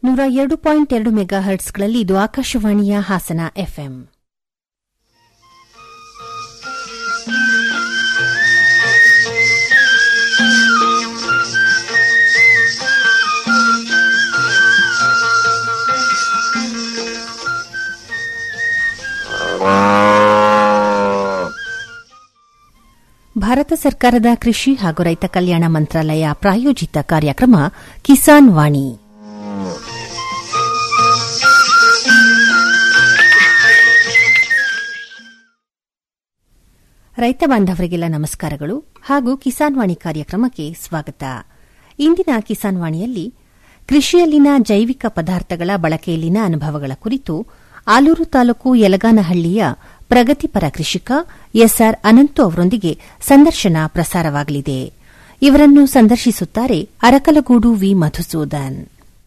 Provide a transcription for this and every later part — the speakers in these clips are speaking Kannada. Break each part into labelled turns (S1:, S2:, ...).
S1: ನೂರ ಎರಡು ಪಾಯಿಂಟ್ ಎರಡು ಮೆಗಾ ಹರ್ಟ್ಸ್ಗಳಲ್ಲಿ ಇದು ಆಕಾಶವಾಣಿಯ ಹಾಸನ ಎಫ್ಎಂ ಭಾರತ ಸರ್ಕಾರದ ಕೃಷಿ ಹಾಗೂ ರೈತ ಕಲ್ಯಾಣ ಮಂತ್ರಾಲಯ ಪ್ರಾಯೋಜಿತ ಕಾರ್ಯಕ್ರಮ ಕಿಸಾನ್ ವಾಣಿ ರೈತ ಬಾಂಧವರಿಗೆಲ್ಲ ನಮಸ್ಕಾರಗಳು ಹಾಗೂ ಕಿಸಾನ್ ವಾಣಿ ಕಾರ್ಯಕ್ರಮಕ್ಕೆ ಸ್ವಾಗತ ಇಂದಿನ ಕಿಸಾನ್ ವಾಣಿಯಲ್ಲಿ ಕೃಷಿಯಲ್ಲಿನ ಜೈವಿಕ ಪದಾರ್ಥಗಳ ಬಳಕೆಯಲ್ಲಿನ ಅನುಭವಗಳ ಕುರಿತು ಆಲೂರು ತಾಲೂಕು ಯಲಗಾನಹಳ್ಳಿಯ ಪ್ರಗತಿಪರ ಕೃಷಿಕ ಎಸ್ಆರ್ ಅನಂತು ಅವರೊಂದಿಗೆ ಸಂದರ್ಶನ ಪ್ರಸಾರವಾಗಲಿದೆ ಇವರನ್ನು ಸಂದರ್ಶಿಸುತ್ತಾರೆ ಅರಕಲಗೂಡು ವಿ ಮಧುಸೂದನ್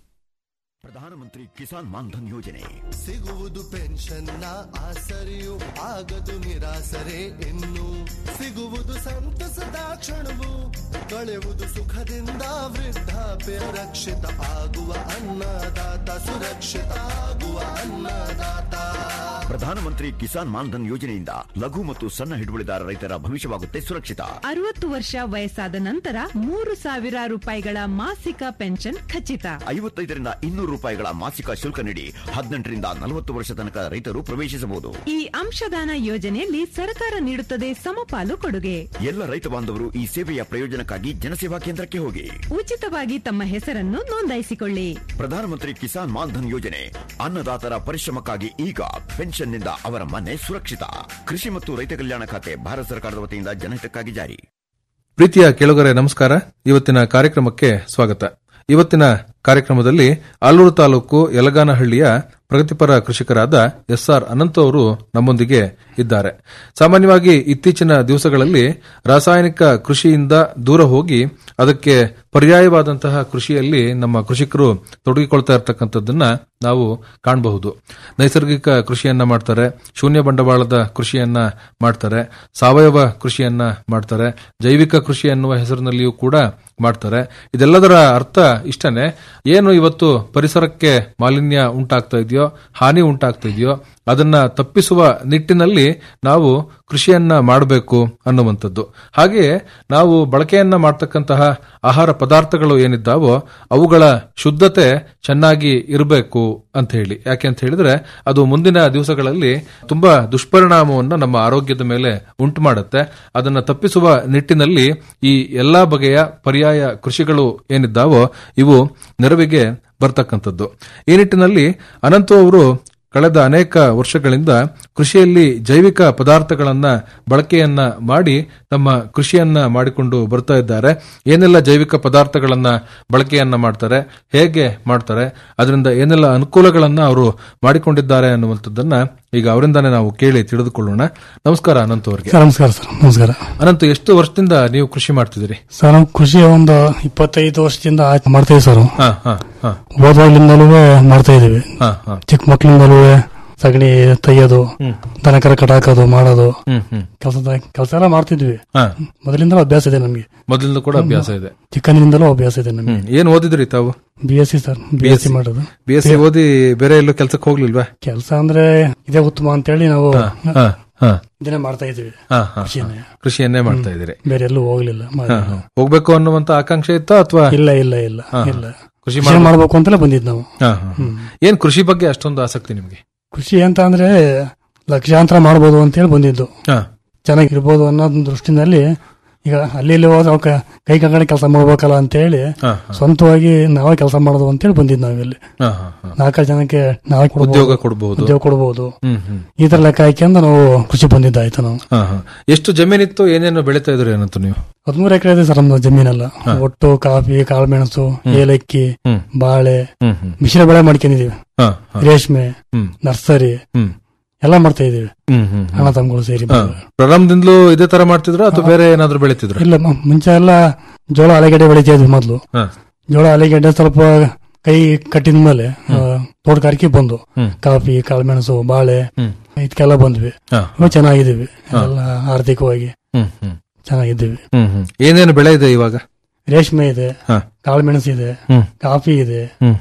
S2: ಪ್ರಧಾನಮಂತ್ರಿ ಕಿಸಾನ್ ಮಾನ್ಧನ್ ಯೋಜನೆ
S3: ಸಿಗುವುದು ಪೆನ್ಷನ್ನ ಆಸರೆಯು ಆಗದು ನಿರಾಸರೆ ಇನ್ನು ಸಿಗುವುದು ಸಂತಸದ ಕ್ಷಣವು ಕಳೆಯುವುದು ಸುಖದಿಂದ ವೃದ್ಧಾಪ್ಯ ರಕ್ಷಿತ ಆಗುವ ಅನ್ನದಾತ ಸುರಕ್ಷಿತ ಆಗುವ ಅನ್ನದಾತ
S2: ಪ್ರಧಾನಮಂತ್ರಿ ಕಿಸಾನ್ ಮಾನ್ಧನ್ ಯೋಜನೆಯಿಂದ ಲಘು ಮತ್ತು ಸಣ್ಣ ಹಿಡುವಳಿದಾರ ರೈತರ ಭವಿಷ್ಯವಾಗುತ್ತೆ ಸುರಕ್ಷಿತ
S4: ಅರವತ್ತು ವರ್ಷ ವಯಸ್ಸಾದ ನಂತರ ಮೂರು ಸಾವಿರ ರೂಪಾಯಿಗಳ ಮಾಸಿಕ ಪೆನ್ಷನ್ ಖಚಿತ
S2: ಐವತ್ತೈದರಿಂದ ಇನ್ನೂರು ರೂಪಾಯಿಗಳ ಮಾಸಿಕ ಶುಲ್ಕ ನೀಡಿ ಹದಿನೆಂಟರಿಂದ ನಲವತ್ತು ವರ್ಷ ತನಕ ರೈತರು ಪ್ರವೇಶಿಸಬಹುದು
S4: ಈ ಅಂಶದಾನ ಯೋಜನೆಯಲ್ಲಿ ಸರ್ಕಾರ ನೀಡುತ್ತದೆ ಸಮಪಾಲು ಕೊಡುಗೆ
S2: ಎಲ್ಲ ರೈತ ಬಾಂಧವರು ಈ ಸೇವೆಯ ಪ್ರಯೋಜನಕ್ಕಾಗಿ ಜನಸೇವಾ ಕೇಂದ್ರಕ್ಕೆ ಹೋಗಿ
S4: ಉಚಿತವಾಗಿ ತಮ್ಮ ಹೆಸರನ್ನು ನೋಂದಾಯಿಸಿಕೊಳ್ಳಿ
S2: ಪ್ರಧಾನಮಂತ್ರಿ ಕಿಸಾನ್ ಮಾನ್ಧನ್ ಯೋಜನೆ ಅನ್ನದಾತರ ಪರಿಶ್ರಮಕ್ಕಾಗಿ ಈಗ ಪೆನ್ಷನ್ನಿಂದ ಅವರ ಮನೆ ಸುರಕ್ಷಿತ ಕೃಷಿ ಮತ್ತು ರೈತ ಕಲ್ಯಾಣ ಖಾತೆ ಭಾರತ ಸರ್ಕಾರದ ವತಿಯಿಂದ ಜನಹಿತಕ್ಕಾಗಿ ಜಾರಿ
S5: ಪ್ರೀತಿಯ ಕೇಳುಗರೆ ನಮಸ್ಕಾರ ಇವತ್ತಿನ ಕಾರ್ಯಕ್ರಮಕ್ಕೆ ಸ್ವಾಗತ ಇವತ್ತಿನ ಕಾರ್ಯಕ್ರಮದಲ್ಲಿ ಆಲೂರು ತಾಲೂಕು ಯಲಗಾನಹಳ್ಳಿಯ ಪ್ರಗತಿಪರ ಕೃಷಿಕರಾದ ಎಸ್ಆರ್ ಅನಂತ ಅವರು ನಮ್ಮೊಂದಿಗೆ ಇದ್ದಾರೆ ಸಾಮಾನ್ಯವಾಗಿ ಇತ್ತೀಚಿನ ದಿವಸಗಳಲ್ಲಿ ರಾಸಾಯನಿಕ ಕೃಷಿಯಿಂದ ದೂರ ಹೋಗಿ ಅದಕ್ಕೆ ಪರ್ಯಾಯವಾದಂತಹ ಕೃಷಿಯಲ್ಲಿ ನಮ್ಮ ಕೃಷಿಕರು ತೊಡಗಿಕೊಳ್ತಾ ಇರತಕ್ಕಂಥದ್ದನ್ನ ನಾವು ಕಾಣಬಹುದು ನೈಸರ್ಗಿಕ ಕೃಷಿಯನ್ನ ಮಾಡ್ತಾರೆ ಶೂನ್ಯ ಬಂಡವಾಳದ ಕೃಷಿಯನ್ನ ಮಾಡ್ತಾರೆ ಸಾವಯವ ಕೃಷಿಯನ್ನ ಮಾಡ್ತಾರೆ ಜೈವಿಕ ಕೃಷಿ ಎನ್ನುವ ಹೆಸರಿನಲ್ಲಿಯೂ ಕೂಡ ಮಾಡ್ತಾರೆ ಇದೆಲ್ಲದರ ಅರ್ಥ ಇಷ್ಟನೇ ಏನು ಇವತ್ತು ಪರಿಸರಕ್ಕೆ ಮಾಲಿನ್ಯ ಉಂಟಾಗ್ತಾ ಇದೆಯೋ ಹಾನಿ ಉಂಟಾಗ್ತಾ ಇದೆಯೋ ಅದನ್ನ ತಪ್ಪಿಸುವ ನಿಟ್ಟಿನಲ್ಲಿ ನಾವು ಕೃಷಿಯನ್ನ ಮಾಡಬೇಕು ಅನ್ನುವಂಥದ್ದು ಹಾಗೆಯೇ ನಾವು ಬಳಕೆಯನ್ನ ಮಾಡ್ತಕ್ಕಂತಹ ಆಹಾರ ಪದಾರ್ಥಗಳು ಏನಿದ್ದಾವೋ ಅವುಗಳ ಶುದ್ಧತೆ ಚೆನ್ನಾಗಿ ಇರಬೇಕು ಅಂತ ಹೇಳಿ ಯಾಕೆ ಅಂತ ಹೇಳಿದ್ರೆ ಅದು ಮುಂದಿನ ದಿವಸಗಳಲ್ಲಿ ತುಂಬಾ ದುಷ್ಪರಿಣಾಮವನ್ನು ನಮ್ಮ ಆರೋಗ್ಯದ ಮೇಲೆ ಉಂಟು ಮಾಡುತ್ತೆ ಅದನ್ನ ತಪ್ಪಿಸುವ ನಿಟ್ಟಿನಲ್ಲಿ ಈ ಎಲ್ಲಾ ಬಗೆಯ ಪರ್ಯಾಯ ಕೃಷಿಗಳು ಏನಿದ್ದಾವೋ ಇವು ನೆರವಿಗೆ ಬರ್ತಕ್ಕಂಥದ್ದು ಈ ನಿಟ್ಟಿನಲ್ಲಿ ಅನಂತು ಅವರು ಕಳೆದ ಅನೇಕ ವರ್ಷಗಳಿಂದ ಕೃಷಿಯಲ್ಲಿ ಜೈವಿಕ ಪದಾರ್ಥಗಳನ್ನ ಬಳಕೆಯನ್ನ ಮಾಡಿ ತಮ್ಮ ಕೃಷಿಯನ್ನ ಮಾಡಿಕೊಂಡು ಬರ್ತಾ ಇದ್ದಾರೆ ಏನೆಲ್ಲ ಜೈವಿಕ ಪದಾರ್ಥಗಳನ್ನ ಬಳಕೆಯನ್ನ ಮಾಡ್ತಾರೆ ಹೇಗೆ ಮಾಡ್ತಾರೆ ಅದರಿಂದ ಏನೆಲ್ಲ ಅನುಕೂಲಗಳನ್ನ ಅವರು ಮಾಡಿಕೊಂಡಿದ್ದಾರೆ ಅನ್ನುವಂಥದ್ದನ್ನ ಈಗ ಅವರಿಂದಾನೇ ನಾವು ಕೇಳಿ ತಿಳಿದುಕೊಳ್ಳೋಣ ನಮಸ್ಕಾರ ಅನಂತ್ ಅವರಿಗೆ
S6: ಸರ್ ನಮಸ್ಕಾರ ಸರ್ ನಮಸ್ಕಾರ
S5: ಅನಂತ್ ಎಷ್ಟು ವರ್ಷದಿಂದ ನೀವು ಕೃಷಿ ಮಾಡ್ತಿದ್ದೀರಿ
S6: ಸರ್ ನಾವು ಕೃಷಿ ಒಂದು ಇಪ್ಪತ್ತೈದು ವರ್ಷದಿಂದ ಆಯ್ತು ಮಾಡ್ತಾ ಇದೀವಿ ಸರ್
S5: ಹಾ ಹಾ ಹಾ
S6: ಓದುವಾಗ್ಲಿಂದಲೂ ಮಾಡ್ತಾ ಇದೀವಿ
S5: ಹಾ ಹಾ
S6: ಚಿಕ್ಕ ಮಕ್ಳಿಂದಲೂ ಸಗಣಿ ತೆಗೆಯೋದು ದನಕರ ಕಟಾಕೋದು ಮಾಡೋದು
S5: ಹ್ಮ್ ಹ್ಮ್
S6: ಕೆಲಸದ ಕೆಲಸ ಎಲ್ಲ ಮಾಡ್ತಿದ್ವಿ
S5: ಹಾ
S6: ಮೊದಲಿಂದಲೂ ಅಭ್ಯಾಸ ಇದೆ ನಮ್ಗೆ
S5: ಮೊದಲಿಂದ ಕೂಡ ಅಭ್ಯಾಸ ಇದೆ
S6: ಚಿಕ್ಕಂದಿನಿಂದಲೂ ಅಭ್ಯಾಸ ಇದೆ ನಮ್ಗೆ
S5: ಹ್ಮ್ ಏನ್ ಓದಿದ್ರಿ ತಾವು
S6: B S C sir B S C ಮಾಡೋದು
S5: ಬಿ ಎಸ್ ಸಿ ಓದಿ ಬೇರೆ ಎಲ್ಲೂ ಕೆಲ್ಸಕ್ಕೆ ಹೋಗ್ಲಿಲ್ವಾ
S6: ಕೆಲಸ ಅಂದ್ರೆ ಇದೇ ಉತ್ತಮ ಅಂತೇಳಿ ನಾವು
S5: ಹಾ ಹಾ
S6: ಇದನ್ನೇ ಮಾಡ್ತಾ ಇದೀವಿ
S5: ಹಾ ಹಾ
S6: ಕೃಷಿಯನ್ನೇ
S5: ಕೃಷಿಯನ್ನೇ ಮಾಡ್ತಾ ಇದ್ದೀರಿ
S6: ಬೇರೆ ಎಲ್ಲೂ ಹೋಗ್ಲಿಲ್ಲ ಮಾಡಿ-
S5: ಹಾ, ಹಾ. ಹೋಗ್ಬೇಕು ಅನ್ನುವಂತ ಆಕಾಂಕ್ಷೆ ಇತ್ತಾ ಅಥವಾ
S6: ಇಲ್ಲ ಇಲ್ಲ ಇಲ್ಲ ಇಲ್ಲ
S5: ಕೃಷಿ
S6: ಕೃಷಿ ಮಾಡ್ಬೇಕು ಅಂತಲೇ ಬಂದಿದ್ ನಾವು
S5: ಹಾ, ಹಾ, ಹಾ. ಏನ್ ಕೃಷಿ ಬಗ್ಗೆ ಅಷ್ಟೊಂದು ಆಸಕ್ತಿ ನಿಮ್ಗೆ
S6: ಕೃಷಿ ಅಂತ ಅಂದ್ರೆ ಲಕ್ಷಾಂತರ ಮಾಡ್ಬೋದು ಅಂತೇಳಿ ಬಂದಿದ್ದು
S5: ಹಾ
S6: ಚೆನ್ನಾಗಿರ್ಬೋದು ಅನ್ನೋ ದೃಷ್ಟಿನಲ್ಲಿ ಈಗ ಅಲ್ಲಿ ಇಲ್ಲಿ ಹೋದ್ರೆ ಅವ್ಕ ಕೈ ಕಡೆ ಕೆಲಸ ಮಾಡ್ಬೇಕಲ್ಲ ಅಂತ ಹೇಳಿ
S5: ಹಾ,
S6: ಸ್ವಂತವಾಗಿ ನಾವೇ ಕೆಲಸ ಮಾಡೋದು ಅಂತೇಳಿ ಬಂದಿದ್ದು ನಾವಿಲ್ಲಿ
S5: ಹಾ, ಹಾ, ಹಾ.
S6: ನಾಲ್ಕು ಜನಕ್ಕೆ ನಾವೇ ಕೊಡ್ಬೋದು,
S5: ಉದ್ಯೋಗ ಕೊಡ್ಬಹುದು
S6: ಉದ್ಯೋಗ ಕೊಡಬಹುದು
S5: ಹ್ಮ್ ಹ್ಮ್
S6: ಈ ತರ ಲೆಕ್ಕ ಹಾಕ್ಯಂದು ನಾವು ಕೃಷಿ ಬಂದಿದ್ದಾಯ್ತು ನಾವು
S5: ಹಾ, ಹಾ. ಎಷ್ಟು ಜಮೀನಿತ್ತು ಏನೇನು ಬೆಳೀತಾ ಇದ್ರಿ ಏನಂತ ನೀವು
S6: ಹದಿಮೂರು ಎಕರೆ ಇದೆ ಸರ್ ನಮ್ದು ಜಮೀನೆಲ್ಲ ಒಟ್ಟು ಕಾಫಿ ಕಾಳುಮೆಣಸು ಏಲಕ್ಕಿ
S5: ಹ್ಮ್
S6: ಬಾಳೆ
S5: ಹ್ಮ್ ಹ್ಮ್
S6: ಮಿಶ್ರ ಬೆಳೆ ಮಾಡ್ಕೊಂಡಿದೀವಿ
S5: ಹಾ, ಹಾ.
S6: ರೇಷ್ಮೆ
S5: ಹ್ಮ್
S6: ನರ್ಸರಿ
S5: ಹ್ಮ್
S6: ಎಲ್ಲ ಮಾಡ್ತಾ ಇದೀವಿ
S5: ಹ್ಮ್ ಹ್ಮ್
S6: ಹಣ ತಮ್ಗಳು ಸೇರಿ
S5: ಹಾ. ಪ್ರಾರಂಭದಿಂದಲೂ ಇದೇ ತರ ಮಾಡ್ತಿದ್ರ ಅಥವಾ ಬೇರೆ ಏನಾದ್ರು ಬೆಳೀತಿದ್ರ
S6: ಇಲ್ಲ ಮ- ಮುಂಚೆ ಎಲ್ಲ ಜೋಳ ಆಲೂಗಡ್ಡೆ ಬೆಳಿತಾ ಇದ್ವಿ ಮೊದ್ಲು
S5: ಹಾ
S6: ಜೋಳ ಆಲೂಗಡ್ಡೆ ಸ್ವಲ್ಪ ಕೈ ಕಟ್ಟಿದ ಮೇಲೆ ಆ, ತೋಟಗಾರಿಕೆ ಬಂದು
S5: ಹ್ಮ್.
S6: ಕಾಫಿ ಕಾಳುಮೆಣಸು ಬಾಳೆ
S5: ಹ್ಮ್
S6: ಇದಕ್ಕೆಲ್ಲ ಬಂದ್ವಿ
S5: ಹಾ.
S6: ಇವಾಗ ಚೆನ್ನಾಗಿದ್ದೀವಿ ಎಲ್ಲ ಆರ್ಥಿಕವಾಗಿ
S5: ಹ್ಮ್ ಹ್ಮ್
S6: ಚೆನ್ನಾಗಿದ್ದೀವಿ
S5: ಹ್ಮ್ ಹ್ಮ್ ಏನೇನು ಬೆಳೆ ಇದೆ ಇವಾಗ
S6: ರೇಷ್ಮೆ ಇದೆ
S5: ಹಾ
S6: ಕಾಳುಮೆಣಸು ಇದೆ
S5: ಹ್ಮ್
S6: ಕಾಫಿ ಇದೆ
S5: ಹ್ಮ್